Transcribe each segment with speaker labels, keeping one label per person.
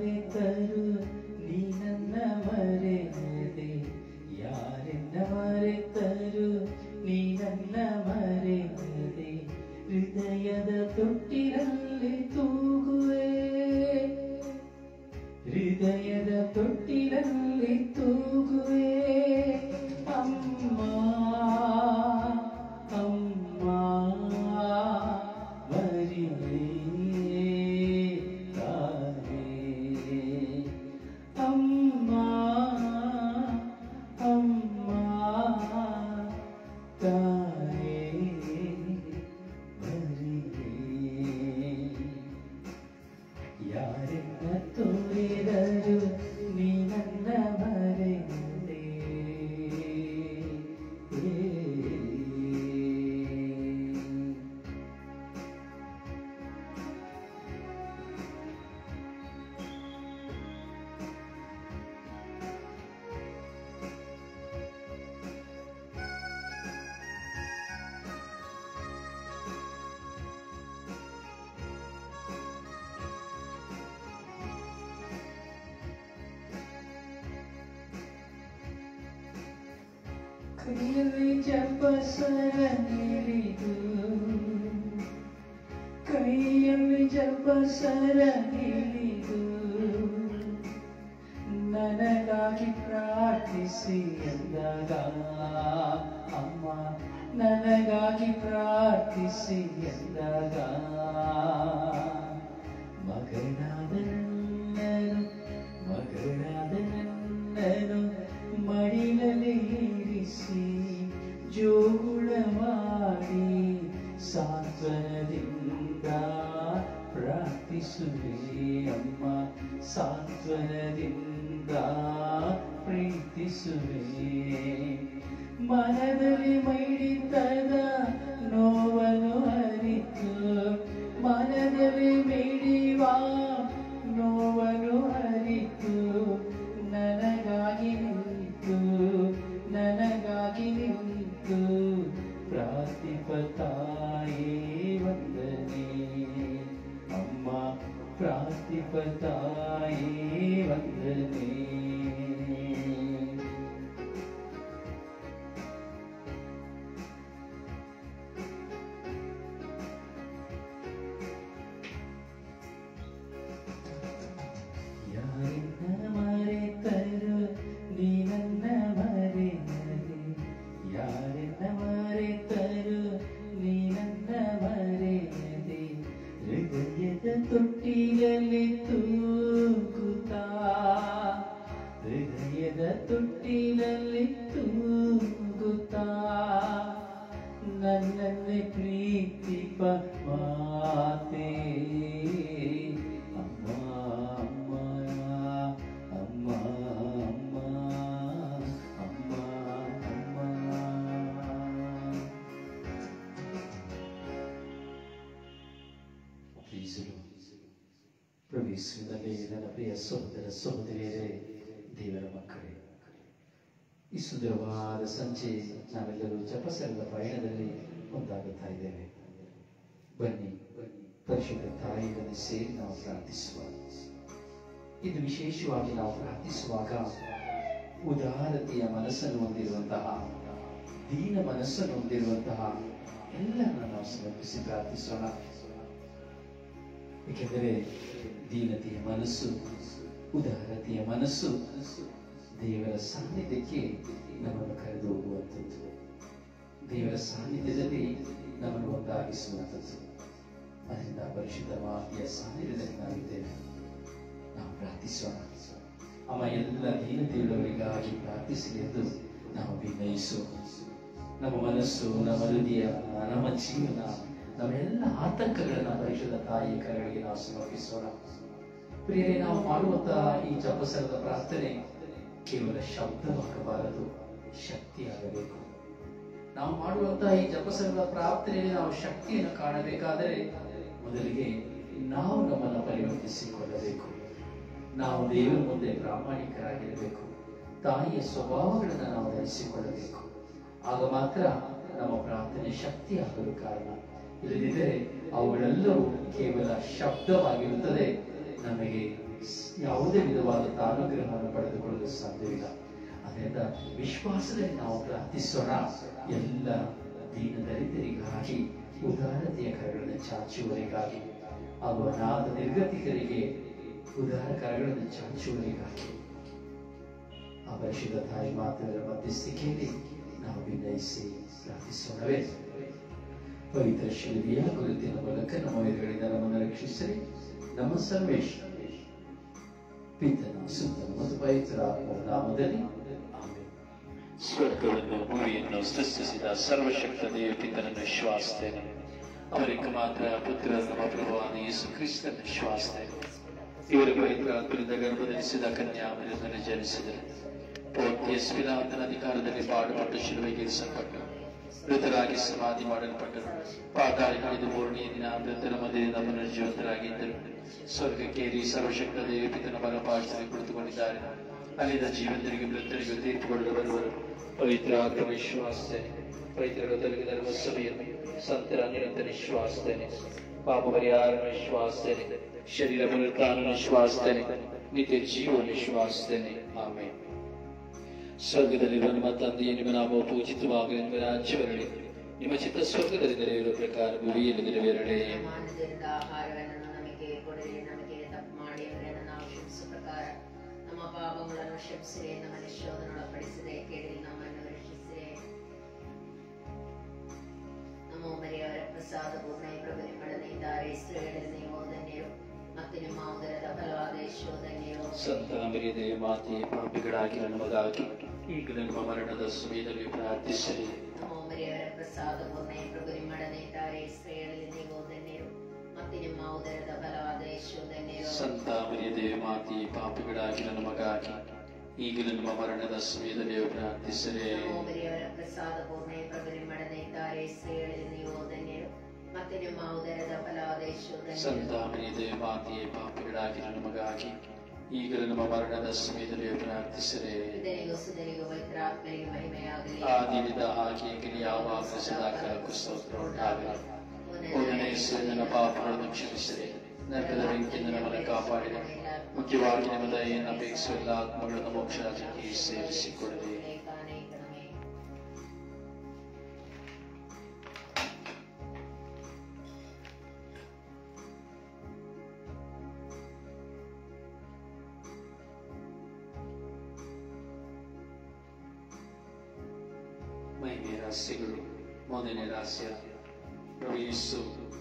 Speaker 1: ಮರೆತರು ನೀ ನನ್ನ ಮರೆಯದೆ ಯಾರೆನ್ನ ಮರೆತರು ನೀ ನನ್ನ ಮರೆಯದೆ ಹೃದಯದ ತೊಟ್ಟಿನಲ್ಲಿ ತೂಗುವೆ ಹೃದಯದ ತೊಟ್ಟಿನಲ್ಲಿ ತೂಗುವೆ ಅಮ್ಮ ಅಮ್ಮ ಮರಿಯೇ ತಾನೇ ಅಮ್ಮ ಅಮ್ಮ ತಾನೇ ಮರಿಯೇ ಯಾರೆನ್ನ ತೋರಿದರು ನೀ ನನ್ನ ಮರೆಯದೆ ಕೈಯಲ್ಲಿ ಜಪಸರ ಹಿಡಿದು ಕೈಯಲ್ಲಿ ಜಪಸರ ಹಿಡಿದು ನನಗಾಗಿ ಪ್ರಾರ್ಥಿಸಿ ಎಂದಾಗ ಅಮ್ಮ ನನಗಾಗಿ ಪ್ರಾರ್ಥಿಸಿ ಎಂದಾಗ ಮಗನಾದ ನನ್ನನು ಮಗನಾದ ನನ್ನನು ಮಡಿಲಲ್ಲಿ ಇರಿಸಿ ಜೋಗುಳ ಮಾಡಿ ಸಾಂತ್ವನದಿಂದ ಪ್ರಾರ್ಥಿಸುವೆ ಅಮ್ಮ ಸಾಂತ್ವನದಿಂದ ಪ್ರೀತಿಸುವೆ ಮನದಲ್ಲಿ ಮೈಡಿತದ ನೋವನ್ನು ಅರಿತು ಮನದಲ್ಲಿ ಮಿಡಿವ ನೋವನ್ನು ಅರಿತು ನನಗಾಗಿ ನಿಂತು ನನಗಾಗಿ ನಿಂತು ಪ್ರಾರ್ಥಿಪ ತಾಯೇ ವಂದನೆ ಅಮ್ಮ ಪ್ರಾರ್ಥಿಪ ತಾಯೇ ವಂದನೆ ಯಾರನ್ನ ಮರೆತರು ನೀ ನನ್ನ ಮರೆಯದೆ ಯಾರನ್ನ ಮರೆತರು ನೀ ನನ್ನ ಮರೆಯದೆ ಹೃದಯದ ತೊಟ್ಟಿಲಲ್ಲಿ ತೂಗುತ್ತಾ ಹೃದಯದ ತೊಟ್ಟಿಲಲ್ಲಿ ತೂಗುತ್ತಾ ನನ್ನನ್ನೇ ಪ್ರೀತಿಪ ಮಾತೆ ಅಮ್ಮ ಅಮ್ಮ ಅಮ್ಮ ಅಮ್ಮ ಅಮ್ಮ ಅಮ್ಮ ಪ್ರೀಸಲು ಪ್ರವೇಶಿಸಿದಲ್ಲಿ ನನ್ನ ಪ್ರಿಯ ಸಹೋದರ ಸಹೋದರಿಯರೇ ದೇವರ ಮಕ್ಕಳೇ ಈ ಸುಂದರವಾದ ಸಂಜೆ ನಾವೆಲ್ಲರೂ ಜಪಸರದ ಪಯಣದಲ್ಲಿ ಒಂದಾಗುತ್ತಾ ಇದ್ದೇವೆ ಬನ್ನಿ ಪರಿಶುದ್ಧ ತಾಯಿಯನ್ನು ಸೇರಿ ನಾವು ಪ್ರಾರ್ಥಿಸುವ ಇದು ವಿಶೇಷವಾಗಿ ನಾವು ಪ್ರಾರ್ಥಿಸುವಾಗ ಉದಾರತೆಯ ಮನಸ್ಸನ್ನು ಹೊಂದಿರುವಂತಹ ದೀನ ಮನಸ್ಸನ್ನು ಹೊಂದಿರುವಂತಹ ಎಲ್ಲರನ್ನ ನಾವು ಸಮರ್ಪಿಸಿ ಪ್ರಾರ್ಥಿಸೋಣ ಏಕೆಂದರೆ ದೀನತೆಯ ಮನಸ್ಸು ಉದಾರತೆಯ ಮನಸ್ಸು ದೇವರ ಸಾನ್ನಿಧ್ಯಕ್ಕೆ ನಮ್ಮನ್ನು ಕರೆದು ಹೋಗುವಂಥದ್ದು ದೇವರ ಸಾನ್ನಿಧ್ಯದಲ್ಲಿ ನಮ್ಮನ್ನು ಒಂದಾಗಿಸುವಂಥದ್ದು ಅದರಿಂದ ಪರಿಶುದ್ಧವಾದಿಯ ಸಾನ್ನಿಧ್ಯದಲ್ಲಿ ನಾವಿದ್ದೇವೆ ನಾವು ಪ್ರಾರ್ಥಿಸೋಣ ಅಮ್ಮ ಎಲ್ಲ ದೀನತೆಯುಳ್ಳವರಿಗಾಗಿ ಪ್ರಾರ್ಥಿಸಲಿ ಎಂದು ನಾವು ವಿನಯಿಸೋಣ ನಮ್ಮ ಮನಸ್ಸು ನಮ್ಮ ಹೃದಯ ನಮ್ಮ ಜೀವನ ನಮ್ಮ ಎಲ್ಲ ಆತಂಕಗಳನ್ನ ಪರಿಶುದ್ಧ ತಾಯಿ ಕರಗಳಿಗೆ ನಾವು ಸಮರ್ಪಿಸೋಣ ಪ್ರಿಯರೇ ನಾವು ಮಾಡುವಂತಹ ಈ ಜಪಸರದ ಪ್ರಾರ್ಥನೆ ಕೇವಲ ಶಬ್ದವಾಗಬಾರದು ಶಕ್ತಿಯಾಗಬೇಕು ನಾವು ಮಾಡುವಂತಹ ಈ ಜಪಸರದ ಪ್ರಾರ್ಥನೆಯಲ್ಲಿ ನಾವು ಶಕ್ತಿಯನ್ನು ಕಾಣಬೇಕಾದರೆ ಮೊದಲಿಗೆ ನಾವು ನಮ್ಮನ್ನು ಪರಿವರ್ತಿಸಿಕೊಳ್ಳಬೇಕು ನಾವು ದೇವರ ಮುಂದೆ ಪ್ರಾಮಾಣಿಕರಾಗಿರಬೇಕು ತಾಯಿಯ ಸ್ವಭಾವಗಳನ್ನು ನಾವು ಧರಿಸಿಕೊಳ್ಳಬೇಕು ಆಗ ಮಾತ್ರ ನಮ್ಮ ಪ್ರಾರ್ಥನೆ ಶಕ್ತಿಯಾಗಲು ಕಾರಣ ಇಲ್ಲದಿದ್ದರೆ ಅವುಗಳೆಲ್ಲವೂ ಕೇವಲ ಶಬ್ದವಾಗಿರುತ್ತದೆ ನಮಗೆ ಯಾವುದೇ ವಿಧವಾದಂತಹ ಅನುಗ್ರಹವನ್ನು ಪಡೆದುಕೊಳ್ಳಲು ಸಾಧ್ಯವಿಲ್ಲ ಅದರಿಂದ ವಿಶ್ವಾಸದಲ್ಲಿ ನಾವು ಪ್ರಾರ್ಥಿಸೋಣ ಎಲ್ಲ ದೀನ ದರಿದ್ರರಿಗಾಗಿ ಉದಾರತೆಯ ಕರಗಳನ್ನು ಚಾಚುವವರಿಗಾಗಿ ಹಾಗೂ ಅನಾಥ ನಿರ್ಗತಿಕರಿಗೆ ಉದಾರ ಕರಗಳನ್ನು ಚಾಚುವವರಿಗಾಗಿ ಆ ಪರಿಶುದ್ಧ ತಾಯಿ ಮಾತುಗಳ ಮಧ್ಯಸ್ಥಿಕೆಯಲ್ಲಿ ನಾವು ವಿನಯಿಸಿ ಪ್ರಾರ್ಥಿಸೋಣವೇ ಪವಿತ್ರ ಶಿಲ್ವಿಯ ಗುರುತಿನ ಮೂಲಕ ನಮ್ಮ ಎದುರುಗಳಿಂದ ನಮ್ಮನ್ನು ರಕ್ಷಿಸಲಿ ನಮ್ಮ ಸರ್ವೇಶ್ ಪಿತನ ಸುತ್ತನ ಮತ್ತು ಪವಿತ್ರ ಆತ್ಮರ ನಾಮದಲ್ಲಿ ಆಮೆನ್. ಸ್ವರ್ಗವನ್ನು ಭೂಮಿಯನ್ನು ಸೃಷ್ಟಿಸಿದ ಸರ್ವಶಕ್ತ ದೇವ ಪಿತನನ್ನು ವಿಶ್ವಾಸಿಸ್ತೇನೆ ಅವರಿಗೆ ಮಾತ್ರ ಪುತ್ರ ನಮ್ಮ ಪ್ರಭುವಾದ ಯೇಸು ಕ್ರಿಸ್ತನ ವಿಶ್ವಾಸಿಸ್ತೇನೆ ಇವರ ಪವಿತ್ರ ಆತ್ಮದಿಂದ ಗರ್ಭಧರಿಸಿದ ಕನ್ಯಾಮರಿಯನ್ನು ಜನಿಸಿದರು ಪೋರ್ತಿಯಸ್ ಪಿಲಾತನ ಅಧಿಕಾರದಲ್ಲಿ ಪಾಡುಪಟ್ಟು ಶಿಲುವೆಗೆ ಇರಿಸಲ್ಪಟ್ಟು ಮೃತರಾಗಿ ಸಮಾಧಿ ಮಾಡಲ್ಪಟ್ಟರು ಪಾತಾಳಿ ಕಳೆದು ಮೂರನೇ ದಿನ ಮೃತರ ಮಧ್ಯದಿಂದ ಪುನರ್ಜೀವಂತರಾಗಿದ್ದರು ಸ್ವರ್ಗಕ್ಕೇರಿ ಸರ್ವಶಕ್ತ ದೇವಿ ಪಿತನ ಬಲಪಾಶದಲ್ಲಿ ಕುಳಿತುಕೊಂಡಿದ್ದಾರೆ ಅಲ್ಲಿಂದ ಜೀವಂತರಿಗೆ ಮೃತರಿಗೂ ತೀರ್ಪು ಕೊಡಲು ಬರುವರು ಪವಿತ್ರ ಆತ್ಮ ವಿಶ್ವಾಸನೆ ಪವಿತ್ರ ತೊಲಗಿ ಧರ್ಮಸಭೆಯನ್ನು ಸಂತರ ನಿರಂತರ ವಿಶ್ವಾಸನೆ ಪಾಪ ಪರಿಹಾರ ವಿಶ್ವಾಸನೆ ಶರೀರ ಪುನರುತ್ಥಾನ ವಿಶ್ವಾಸನೆ ನಿತ್ಯ ಜೀವ ವಿಶ್ವಾಸನೆ ಆಮೇಲೆ ಸ್ವರ್ಗದಲ್ಲಿರುವ ನಮ್ಮ ತಂದೆಯ ನಿಮ್ಮ ನಾಮವು ಪೂಜಿತವಾಗಲಿ ನಿಮ್ಮ ರಾಜ್ಯ ಬರಲಿ ನಿಮ್ಮ ಚಿತ್ತ ಸ್ವರ್ಗದಲ್ಲಿ ನೆರವೇರುವ ಪ್ರಕಾರ ಭೂಮಿಯಲ್ಲಿ ನೆರವೇರಲಿ
Speaker 2: ಮಾನದಿಂದ ಆಹಾರವನ್ನು ನಮಗೆ ಕೊಡಲಿ ನಮಗೆ ತಪ್ಪು ಮಾಡಿಯವರನ್ನು ನಾವು ಕ್ಷಮಿಸುವ ಪ್ರಕಾರ ನಮ್ಮ ಪಾಪಗಳನ್ನು ಕ್ಷಮಿಸಿರಿ ನಮ್ಮನ್ನು ಶೋಧನೊಳಪಡಿಸಿದೆ ಕೇಳಿ ನಮ್ಮನ್ನು ರಕ್ಷಿಸಿರಿ ನಮ್ಮ ಮರಿಯವರ ಪ್ರಸಾದ ಪೂರ್ಣ ಪ್ರಭು ನಿಮ್ಮೊಡನೆ ಇದ್ದಾರೆ ಸ್ತ್ರೀಗಳಲ್ಲಿ ನೀವು ಧನ್ಯರು ಮತ್ತು ನಿಮ್ಮ ಉದರದ ಫಲವಾದ ಯಶೋಧನ್ಯರು
Speaker 1: ಸಂತ ಮರಿಯದೆ ಮಾತೆ ಪಾಪಿಗಳಾಗಿ ನಮಗಾಗಿ ಈಗಲೂ ನಮ್ಮ ಮರಣದ ಸಮಯದಲ್ಲಿ ಪ್ರಾರ್ಥಿಸಲಿ
Speaker 2: ನಮ್ಮ ಮರಿಯವರ ಪ್ರಸಾದ ಪೂರ್ಣ ಪ್ರಭು ನಿಮ್ಮೊಡನೆ ಇದ್ದಾರೆ ಸ್ತ್ರೀಗಳಲ್ಲಿ ನೀವು ಧನ್ಯರು ಮತ್ತು ನಿಮ್ಮ ಉದರದ ಫಲವಾದ ಯಶೋಧನ್ಯರು
Speaker 1: ಸಂತ ಮರಿಯದೆ ಮಾತೆ ಪಾಪಿಗಳಾಗಿ ನಮಗಾಗಿ ಈಗಲೂ ನಮ್ಮ ಮರಣದ ಸಮಯದಲ್ಲಿ ಪ್ರಾರ್ಥಿಸಲಿ
Speaker 2: ಮರಿಯವರ ಪ್ರಸಾದ ಪೂರ್ಣ ಪ್ರಭು ನಿಮ್ಮೊಡನೆ ಇದ್ದಾರೆ ಸ್ತ್ರೀಗಳಲ್ಲಿ ನೀವು ಧನ್ಯರು ಮತ್ತೆ ನಿಮ್ಮ ಉದರದ ಫಲವಾದ
Speaker 1: ಸಂತ
Speaker 2: ಯಶೋಧನ್ಯರು
Speaker 1: ಮರಿಯದೆ ಮಾತೆ ಪಾಪಿಗಳಾಗಿ ನಮಗಾಗಿ ಈಗಲೂ ನಮ್ಮ ಮರಣದ ಸಮಯದಲ್ಲಿ ಪ್ರಾರ್ಥಿಸಲಿ
Speaker 2: ಇದರಿಗೂ ಸುಧರಿಗೂ ಪವಿತ್ರಾತ್ಮರಿಗೆ ಮಹಿಮೆಯಾಗಲಿ
Speaker 1: ಆದಿನಿಂದ ಹಾಗೆ ಈಗಲೂ ಯಾವಾಗ ಸದಾಕಾಲಕ್ಕೂ ಸ್ತೋತ್ರ ಉಂಟಾಗಲಿ ಮೂರನೇ ನನ್ನ ಪಾಪಗಳನ್ನು ಕ್ಷಮಿಸಿರಿ ನರಕದ ಬೆಂಕಿಯಿಂದ ನಮ್ಮನ್ನು ಕಾಪಾಡಿದೆ ಮುಖ್ಯವಾಗಿ ನಿಮ್ಮ ದಯೆಯನ್ನು ಅಪೇಕ್ಷಿಸುವ ಎಲ್ಲ ಆತ್ಮಗಳನ್ನು ಮೋಕ್ಷ ರಾಜ್ಯಕ್ಕೆ ಸೇರಿಸಿಕೊಳ್ಳಲಿ
Speaker 2: ಏಕಾನೇಕನಮೇ.
Speaker 1: ಮಹಿಮೆಯ ರಹಸ್ಯಗಳು ಮೊದಲನೇ ರಹಸ್ಯ ಪ್ರಭು ಯೇಸು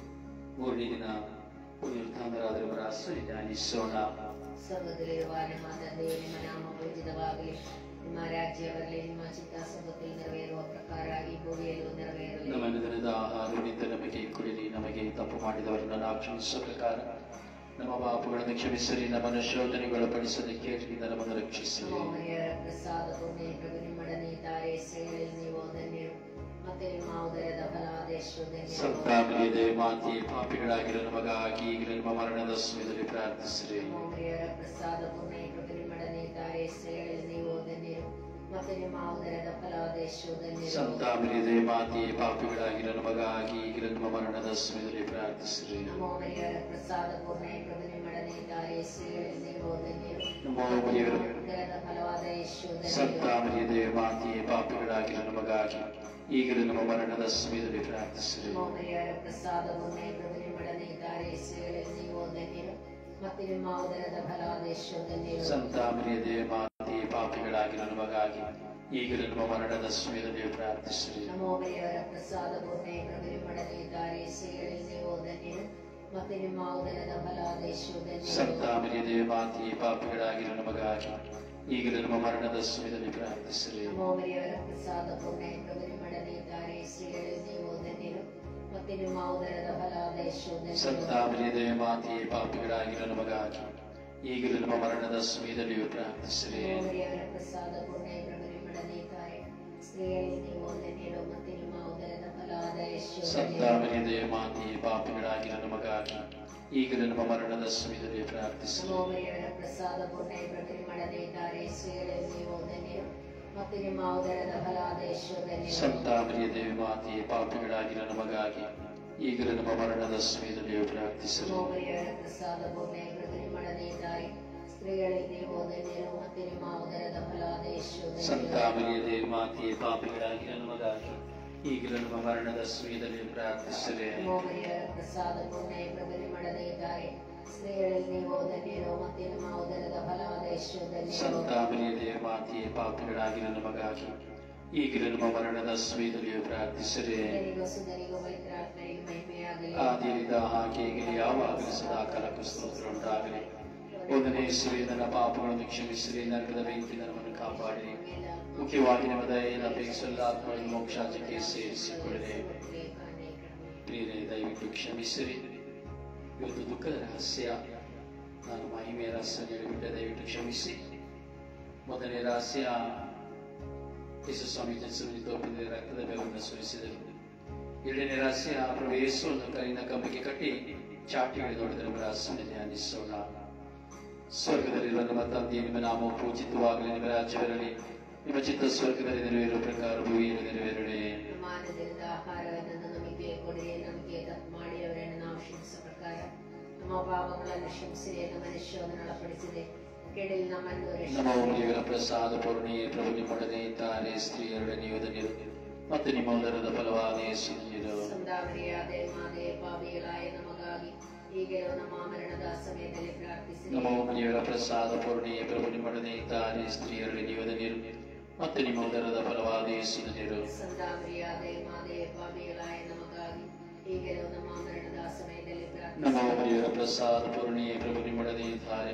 Speaker 1: ಮೂರನೇ ದಿನ ಪುನರುತ್ಥಾನರಾದವರ ರಹಸ್ಯ ಧ್ಯಾನಿಸೋಣ
Speaker 2: ಸ್ವರ್ಗದಲ್ಲಿರುವ ನಿಮ್ಮ ತಂದೆಯೇ ನಿಮ್ಮ ನಾಮ ಪೂಜಿತವಾಗಲಿ ನಿಮ್ಮ ರಾಜ್ಯ ಬರಲಿ ನಿಮ್ಮ ಚಿತ್ತ ಸ್ವರ್ಗದಲ್ಲಿ ನೆರವೇರುವ ಪ್ರಕಾರ ಈ ಭೂಮಿಯಲ್ಲೂ ನೆರವೇರಲಿ
Speaker 1: ನಮ್ಮ ದಿನದ ಆಹಾರವಿದ್ದ ನಮಗೆ ಕುಡಿಲಿ ನಮಗೆ ತಪ್ಪು ಮಾಡಿದವರನ್ನು ನಾವು ಕ್ಷಮಿಸುವ ಪ್ರಕಾರ ನಮ್ಮ ಪಾಪಗಳನ್ನು ಕ್ಷಮಿಸಲಿ ನಮ್ಮನ್ನು ಶೋಧನೆಗೊಳಪಡಿಸದೆ ಕೇಳಿದ ನಮ್ಮನ್ನು ರಕ್ಷಿಸಲಿ
Speaker 2: ನಮ್ಮ ಮರಿಯರ ಪ್ರಸಾದ ಪೂರ್ಣ ಪ್ರಭು ನಿಮ್ಮೊಡನೆ ಇದ್ದಾರೆ ಸ್ತ್ರೀಗಳಲ್ಲಿ ನೀವು ಧನ್ಯರು ಮತ್ತೆ ನಿಮ್ಮ ಉದರದ ಫಲವಾದ ಯಶೋಧನ್ಯರು
Speaker 1: ಸಂತಾಮರಿಯದೆ ಮಾತೆ ಪಾಪಿಗಳಾಗಿರೋ ನಮಗಾಗಿ ಈಗಲೂ ನಮ್ಮ ಮರಣದ ಸಮಯದಲ್ಲಿ ಪ್ರಾರ್ಥಿಸಿರಿ
Speaker 2: ನಮ್ಮ ಮರಿಯರ ಪ್ರಸಾದ ಪೂರ್ಣ ಪ್ರಭು ನಿಮ್ಮೊಡನೆ ಇದ್ದಾರೆ ಸ್ತ್ರೀಗಳಲ್ಲಿ ನೀವು ಧನ್ಯರು ಮತ್ತೆ ನಿಮ್ಮ ಉದರದ ಫಲವಾದ ಯಶೋಧನ್ಯರು
Speaker 1: ಸಂತಾಮರಿಯದೆ ಮಾತೆ ಪಾಪಿಗಳಾಗಿರೋ ನಮಗಾಗಿ ಈಗಲೂ ನಮ್ಮ ಮರಣದ ಸಮಯದಲ್ಲಿ ಪ್ರಾರ್ಥಿಸಿರಿ
Speaker 2: ನಮ್ಮ ಮರಿಯರ ಪ್ರಸಾದ ಪೂರ್ಣ ಪ್ರಭು ನಿಮ್ಮೊಡನೆ ಇದ್ದಾರೆ ಸ್ತ್ರೀಗಳಲ್ಲಿ ನೀವು ಧನ್ಯರು
Speaker 1: ನಮ್ಮ ಮರಿಯರ
Speaker 2: ಉದರದ ಫಲವಾದ ಯಶೋಧನ್ಯರು
Speaker 1: ಸಂತಾಮರಿಯದೆ ಮಾತೆ ಪಾಪಿಗಳಾಗಿರೋ ನಮಗಾಗಿ ಈಗಲೂ ನಮ್ಮ ಮರಣದ ಸಮಯದಲ್ಲಿ ಪ್ರಾರ್ಥಿಸಿರಿ
Speaker 2: ನಮ್ಮ ಮರಿಯರ ಪ್ರಸಾದ ಪೂರ್ಣ ಪ್ರಭು ನಿಮ್ಮೊಡನೆ ಇದ್ದಾರೆ ಸ್ತ್ರೀಗಳಲ್ಲಿ ನೀವು ಧನ್ಯರು ಮತ್ತೆ ನಿಮ್ಮ ಉದರದ ಫಲವಾದ ಯಶೋಧನ್ಯರು
Speaker 1: ಸಂತಾಮರಿಯದೆ ಮಾತೆ ಪಾಪಿಗಳಾಗಿರೋ ನಮಗಾಗಿ ಈಗಲೂ ನಮ್ಮ ಮರಣದ ಸಮಯದಲ್ಲಿ ಪ್ರಾರ್ಥಿಸಿರಿ
Speaker 2: ನಮ್ಮ ಮರಿಯವರ ಪ್ರಸಾದ ಪೂರ್ಣ ಪ್ರಭು ನಿಮ್ಮೊಡನೆ ಇದ್ದಾರೆ ಸ್ತ್ರೀಗಳಲ್ಲಿ ನೀವು ಧನ್ಯರು ಮತ್ತೆ ನಿಮ್ಮ ಉದರದ ಫಲವಾದ ಯಶೋಧನ್ಯರು
Speaker 1: ಸಂತಾಮರಿಯದೆ ಮಾತೆ ಪಾಪಿಗಳಾಗಿರೋ ನಮಗಾಗಿ ಈಗಲೂ ನಮ್ಮ ಮರಣದ ಸಮಯದಲ್ಲಿ ಪ್ರಾರ್ಥಿಸಿರಿ
Speaker 2: ನಮ್ಮ ಮರಿಯವರ ಪ್ರಸಾದ ಪೂರ್ಣ ಪ್ರಭು ನಿಮ್ಮೊಡನೆ ಇದ್ದಾರೆ ಸ್ತ್ರೀಗಳಲ್ಲಿ ನೀವು ಧನ್ಯರು ಮತ್ತೆ ನಿಮ್ಮ ಉದರದ ಫಲವಾದ ಯಶೋಧನ್ಯರು
Speaker 1: ಸಂತಾಮರಿಯದೆ ಮಾತೆ ಪಾಪಿಗಳಾಗಿರೋ ನಮಗಾಗಿ ಈಗಲೂ ನಮ್ಮ ಮರಣದ ಸಮಯದಲ್ಲಿಯೂ ಪ್ರಾರ್ಥಿಸಿರಿ
Speaker 2: ನಮ್ಮ ಮರಿಯವರ ಪ್ರಸಾದ ಪೂರ್ಣ ಪ್ರಭು ನಿಮ್ಮೊಡನೆ ಇದ್ದಾರೆ ಸ್ತ್ರೀಯಲ್ಲಿ ನೀವು ಧನ್ಯರು ಮತ್ತೆ ನಿಮ್ಮ ಉದರದ ಫಲವಾದ ಯಶೋಧನ್ಯರು
Speaker 1: ಸಂತಾಮರಿಯದೆ ಮಾತೆ ಪಾಪಿಗಳಾಗಿರೋ ನಮಗಾಗಿ ಈಗಲೂ ನಮ್ಮ ಮರಣದ ಸಮಯದಲ್ಲಿ ಪ್ರಾರ್ಥಿಸಿರಿ
Speaker 2: ನಮ್ಮ ಮರಿಯವರ ಪ್ರಸಾದ ಪೂರ್ಣ ಪ್ರಭು ನಿಮ್ಮೊಡನೆ ಇದ್ದಾರೆ ಸ್ತ್ರೀಯಲ್ಲಿ ನೀವು ಧನ್ಯರು ಮತ್ತೆ ನಿಮ್ಮ ಉದರದ ಫಲವಾದ ಯಶೋಧನ್ಯರು
Speaker 1: ಸಂತಾಮರಿಯದೆ ಮಾತೆ ಪಾಪಿಗಳಾಗಿರೋ ನಮಗಾಗಿ ಈಗಲೂ ನಮ್ಮ ಮರಣದ ಸಮಯದಲ್ಲಿಯೂ ಪ್ರಾರ್ಥಿಸಿರಿ
Speaker 2: ಮರಿಯವರ ಪ್ರಸಾದ ಪೂರ್ಣ ಪ್ರಭು ನಿಮ್ಮೊಡನೆ ಇದ್ದಾರೆ ಸ್ತ್ರೀಗಳಲ್ಲಿ ನೀವು ಧನ್ಯರು ಮತ್ತು ನಿಮ್ಮ ಉದರದ ಫಲವಾದ ಯೇಸು
Speaker 1: ಸಂತ
Speaker 2: ಧನ್ಯರು
Speaker 1: ಮರಿಯದೆ ಮಾತೆಯೇ ಪಾಪಿಗಳಾಗಿ ನಮಗಾಗಿ ಈಗಲೂ ನಮ್ಮ ಮರಣದ ಸಮಯದಲ್ಲಿ ಪ್ರಾರ್ಥಿಸಲೇ
Speaker 2: ಮೋಮರಿಯ ಪ್ರಸಾದ ಪೂರ್ಣ ಪ್ರಬಲಿ ಮಾಡದೇ ಇದ್ದಾರೆ ಸ್ತ್ರೀಗಳಲ್ಲಿ ನೀವು ಧನ್ಯರು ಮತ್ತು ನಿಮ್ಮ ಉದರದ ಫಲವಾದ ಯೇಸು ಧನ್ಯರು
Speaker 1: ಸಂತ ಮರಿಯದೆ ಮಾತೆಯೇ ಪಾಪಿಗಳಾಗಿ ನಮಗಾಗಿ ಈಗಲೂ ನಮ್ಮ ಮರಣದ ಸಮಯದಲ್ಲಿ ಪ್ರಾರ್ಥಿಸಲೇ
Speaker 2: ಸುಂದರಿಗೂ ಸುಂದರಿಗೂ ಪವಿತ್ರಾತ್ಮರಿಗೆ ಮಹಿಮೆಯಾಗಲಿ
Speaker 1: ಆದಿಯಿಂದ ಹಾಗೆ ಈಗಲೇ ಯಾವಾಗಲೂ ಸದಾ ಕಾಲಕ್ಕೂ ಸ್ತೋತ್ರ ಉಂಟಾಗಲಿ ಒಂದನೇ ಇಸುವೆ ನನ್ನ ಪಾಪಗಳನ್ನು ಕ್ಷಮಿಸಿರಿ ನರಕದ ಬೆಂಕಿಯಿಂದ ನಮ್ಮನ್ನು ಕಾಪಾಡಿರಿ ಮುಖ್ಯವಾಗಿ ನಮ್ಮ ದಯೆಯನ್ನು ಅಪೇಕ್ಷಿಸಲ್ಲ ಆತ್ಮಗಳನ್ನು ಮೋಕ್ಷಾಚಕ್ಕೆ ಸೇರಿಸಿಕೊಳ್ಳಿರಿ ಪ್ರಿಯರೇ ದಯವಿಟ್ಟು ಕ್ಷಮಿಸಿರಿ ಇವತ್ತು ದುಃಖದ ರಹಸ್ಯ ನಾನು ಮಹಿಮೆಯ ರಹಸ್ಯ ಹೇಳಿಬಿಟ್ಟೆ ದಯವಿಟ್ಟು ಕ್ಷಮಿಸಿ ಮೊದಲನೇ ರಹಸ್ಯ ಯೇಸು ಸ್ವಾಮಿ ಜನಿಸುವ ತೋಪಿದ ರಕ್ತದ ಬೆವರನ್ನು ಸುರಿಸಿದರು ಎರಡನೇ ರಹಸ್ಯ ಪ್ರಭು ಯೇಸುವನ್ನು ಕಲ್ಲಿನ ಕಂಬಕ್ಕೆ ಕಟ್ಟಿ ಚಾಟಿ ಹಿಡಿದೊಡೆದ ನಮ್ಮ ರಹಸ್ಯವನ್ನು ಧ್ಯಾನಿಸೋಣ ಸ್ವರ್ಗದಲ್ಲಿರುವ ನಮ್ಮ ತಂದೆಯ ನಿಮ್ಮ ನಾಮ ಪೂಜಿತವಾಗಲಿ ನಿಮ್ಮ ರಾಜ್ಯವಿರಲಿ ನಿಮ್ಮ ಚಿತ್ತ ಸ್ವರ್ಗದಲ್ಲಿ ನೆರವೇರುವ ಪ್ರಕಾರ ಭೂಮಿಯಲ್ಲಿ ನೆರವೇರಲಿ
Speaker 2: ಪ್ರಮಾಣದಿಂದ ಆಹಾರವನ್ನು ನಮಗೆ ಕೊಡಿರಿ ನಮಗೆ ತಪ್ಪು ಮಾಡಿಯವರನ್ನು ನಾವು ಕ್ಷಮಿಸುವ ಪ್ರಕಾರ ನಮ್ಮ ಪಾಪಗಳನ್ನು ಕ್ಷಮಿಸಿರಿ ನಮ್ಮನ್ನು ಶೋಧನೊಳಪಡಿಸಿದೆ ಕೆಡಲಿ ನಮ್ಮನ್ನು
Speaker 1: ನಮ್ಮ
Speaker 2: ರಕ್ಷಿಸಿರಿ
Speaker 1: ದೇವರ ಪ್ರಸಾದ ಪೂರ್ಣಿಯೇ ಪ್ರಭು ನಿಮ್ಮೊಡನೆ ಇದ್ದಾರೆ ಸ್ತ್ರೀಯರೊಡನೆ ನೀವು ಧನ್ಯರು ಮತ್ತು ನಿಮ್ಮ ಉದರದ ಫಲವಾದ ಯೇಸು ಧನ್ಯರು
Speaker 2: ಸಂದಾವರಿಯಾದೆ ಮಾದೆ ಪಾವಿಯಲಾಯ ನಮಗಾಗಿ ಈಗಲೂ ನಮ್ಮ ಮರಣದ ಸಮಯದಲ್ಲಿ ಪ್ರಾರ್ಥಿಸಿರಿ
Speaker 1: ನಮ್ಮ ದೇವರ ಪ್ರಸಾದ ಪೂರ್ಣಿಯೇ ಪ್ರಭು ನಿಮ್ಮೊಡನೆ ಇದ್ದಾರೆ ಸ್ತ್ರೀಯರೊಡನೆ ನೀವು ಧನ್ಯರು ಮತ್ತು ನಿಮ್ಮ ಉದರದ ಫಲವಾದ ಯೇಸು ಧನ್ಯರು
Speaker 2: ಸಂದಾವರಿಯಾದೆ ಮಾದೆ ಪಾವಿಯಲಾಯ ನಮಗಾಗಿ ಈಗಲೂ ನಮ್ಮ ಮರಣದ ಸಮಯದಲ್ಲಿ
Speaker 1: ನಮ್ಮ
Speaker 2: ಪ್ರಾರ್ಥಿಸಿರಿ
Speaker 1: ದೇವರ ಪ್ರಸಾದ ಪೂರ್ಣಿಯೇ ಪ್ರಭು ನಿಮ್ಮೊಡನೆ ಇದ್ದಾರೆ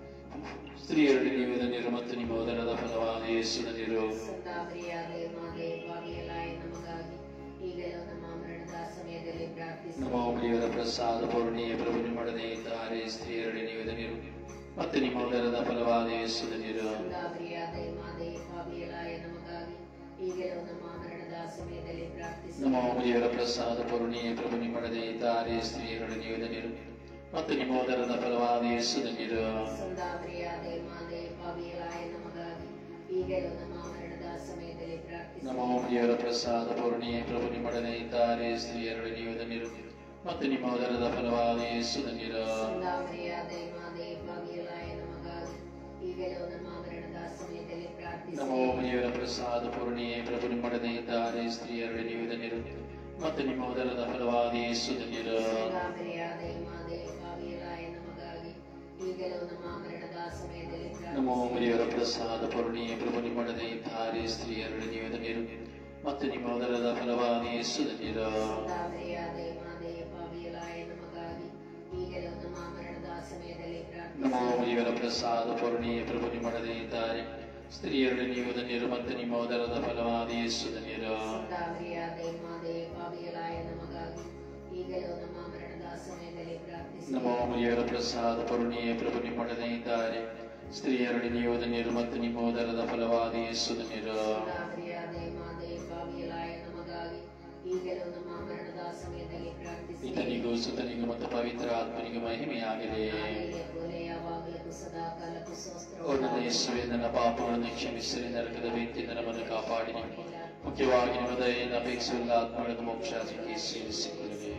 Speaker 1: ಸ್ತ್ರೀಯರೊಡನೆ ನೀವು ಧನ್ಯರು ಮತ್ತು ನಿಮ್ಮ ಉದರದ ಫಲವಾದ ಯೇಸು ಧನ್ಯರು
Speaker 2: ಸಂದಾವರಿಯಾದೆ ಮಾದೆ ಪಾವಿಯಲಾಯ ನಮಗಾಗಿ ಈಗಲೂ ನಮ್ಮ ಮರಣದ ಸಮಯದಲ್ಲಿ ಪ್ರಾರ್ಥಿಸಿರಿ
Speaker 1: ನಮ್ಮ ದೇವರ ಪ್ರಸಾದ ಪೂರ್ಣಿಯೇ ಪ್ರಭು ನಿಮ್ಮೊಡನೆ ಇದ್ದಾರೆ ಸ್ತ್ರೀಯರೊಡನೆ ನೀವು ಧನ್ಯರು ಮತ್ತು ನಿಮ್ಮ ಉದರದ ಫಲವಾದ ಯೇಸು ಧನ್ಯರು
Speaker 2: ಸಂದಾವರಿಯಾದೆ ಮಾದೆ ಪಾವಿಯಲಾಯ ನಮಗಾಗಿ ಈಗಲೂ ನಮ್ಮ ಮರಣದ ಸಮಯದಲ್ಲಿ ಪ್ರಾರ್ಥಿಸಿರಿ
Speaker 1: ನಮ್ಮ ದೇವರ ಪ್ರಸಾದ ಪೂರ್ಣಿಯೇ ಪ್ರಭು ನಿಮ್ಮೊಡನೆ ಇದ್ದಾರೆ ಸ್ತ್ರೀಯರೊಡನೆ ನೀವು ಧನ್ಯರು ಮತ್ತು ನಿಮ್ಮ ಉದರದ ಫಲವಾದ ಯೇಸು ಧನ್ಯರು
Speaker 2: ಸಂದಾವರಿಯಾದೆ ಮಾದೆ ಪಾವಿಯಲಾಯ ನಮಗಾಗಿ ಈಗಲೂ ನಮ್ಮ ಮರಣದ ಸಮಯದಲ್ಲಿ ಪ್ರಾರ್ಥಿಸಿರಿ
Speaker 1: ನಮ್ಮ ದೇವರ ಪ್ರಸಾದ ಪೂರ್ಣಿಯೇ ಪ್ರಭು ನಿಮ್ಮೊಡನೆ ಇದ್ದಾರೆ ಸ್ತ್ರೀಯರೊಡನೆ ನೀವು ಧನ್ಯರು ಮತ್ತು ನಿಮ್ಮ ಉದರದ ಫಲವಾದ ಯೇಸು ಧನ್ಯರು
Speaker 2: ಸಂದಾವರಿಯಾದೆ ಮಾದೆ ಪಾವಿಯಲಾಯ ನಮಗಾಗಿ ಈಗಲೂ ನಮ್ಮ ಮರಣದ ಸಮಯದಲ್ಲಿ
Speaker 1: ನಮ್ಮ
Speaker 2: ಪ್ರಾರ್ಥಿಸಿರಿ
Speaker 1: ದೇವರ ಪ್ರಸಾದ ಪೂರ್ಣಿಯೇ ಪ್ರಭು ನಿಮ್ಮೊಡನೆ ಇದ್ದಾರೆ ಸ್ತ್ರೀಯರೊಡನೆ ನೀವು ಧನ್ಯರು ಮತ್ತು ನಿಮ್ಮ ಉದರದ ಫಲವಾದ ಯೇಸು ಧನ್ಯರು
Speaker 2: ಸಂದಾವರಿಯಾದೆ ಮಾದೆ ಪಾವಿಯಲಾಯ ನಮಗಾಗಿ ಈಗಲೂ ನಮ್ಮ ಮರಣದ ಸಮಯದಲ್ಲಿ
Speaker 1: ನಮ್ಮ
Speaker 2: ಪ್ರಾರ್ಥಿಸಿರಿ
Speaker 1: ದೇವರ ಪ್ರಸಾದ ಪೂರ್ಣಿಯೇ ಪ್ರಭು ನಿಮ್ಮೊಡನೆ ಇದ್ದಾರೆ ಸ್ತ್ರೀಯರೊಡನೆ ನೀವು ಧನ್ಯರು ಮತ್ತು ನಿಮ್ಮ ಉದರದ ಫಲವಾದ ಯೇಸು ಧನ್ಯರು
Speaker 2: ಸಂದಾವರಿಯಾದೆ ಮಾದೆ ಪಾವಿಯಲಾಯ ನಮಗಾಗಿ ಈಗಲೂ ನಮ್ಮ ಮರಣದ ಸಮಯದಲ್ಲಿ
Speaker 1: ನಮ್ಮ
Speaker 2: ಪ್ರಾರ್ಥಿಸಿರಿ
Speaker 1: ದೇವರ ಪ್ರಸಾದ ಪೂರ್ಣಿಯೇ ಪ್ರಭು ನಿಮ್ಮೊಡನೆ ಇದ್ದಾರೆ ಸ್ತ್ರೀಯರೊಡನೆ ನೀವು ಧನ್ಯರು ಮತ್ತು ನಿಮ್ಮ ಉದರದ ಫಲವಾದ ಯೇಸು ಧನ್ಯರು
Speaker 2: ಸಂದಾವರಿಯಾದೆ ಮಾದೆ ಪಾವಿಯಲಾಯ ನಮಗಾಗಿ ಈಗಲೂ ನಮ್ಮ ಮರಣದ ಸಮಯದಲ್ಲಿ ಪ್ರಾರ್ಥಿಸಿರಿ
Speaker 1: ನಮ್ಮ ದೇವರ ಪ್ರಸಾದ ಪೂರ್ಣಿಯೇ ಪ್ರಭು ನಿಮ್ಮೊಡನೆ ಇದ್ದಾರೆ ಸ್ತ್ರೀಯರೊಡನೆ ನೀವು ಧನ್ಯರು ಮತ್ತು ನಿಮ್ಮ ಉದರದ ಫಲವಾದ ಯೇಸು ಧನ್ಯರು
Speaker 2: ಸಂದಾವರಿಯಾದೆ ಮಾದೆ ಪಾವಿಯಲಾಯ ನಮಗಾಗಿ ಈಗಲೂ ನಮ್ಮ ಮರಣದ ಸಮಯದಲ್ಲಿ ಪ್ರಾರ್ಥಿಸಿರಿ
Speaker 1: ಇತನಿಗೂ ಸುತನಿಗೂ ಮತ್ತು ಪವಿತ್ರ ಆತ್ಮನಿಗೂ ಮಹಿಮೆಯಾಗಿದೆ
Speaker 2: ಆದಿಯ ಬೋಲೆ ಯಾವಾಗಲೂ ಸದಾ ಕಾಲಕ್ಕೂ
Speaker 1: ಓ ನನ್ನ
Speaker 2: ಸ್ತೋತ್ರ
Speaker 1: ಯೇಸುವೆ ನನ್ನ ಪಾಪಗಳನ್ನು ಕ್ಷಮಿಸಿರಿ ನರಕದ ಬೆಂಕಿಯಿಂದ ನಮ್ಮನ್ನು ಕಾಪಾಡಿರಿ ಮುಖ್ಯವಾಗಿ ನಿಮ್ಮ ದಯೆಯನ್ನು ಅಪೇಕ್ಷಿಸುವ ಆತ್ಮಗಳನ್ನು ಮೋಕ್ಷಾದಿಗೆ ಸೇರಿಸಿಕೊಳ್ಳಿರಿ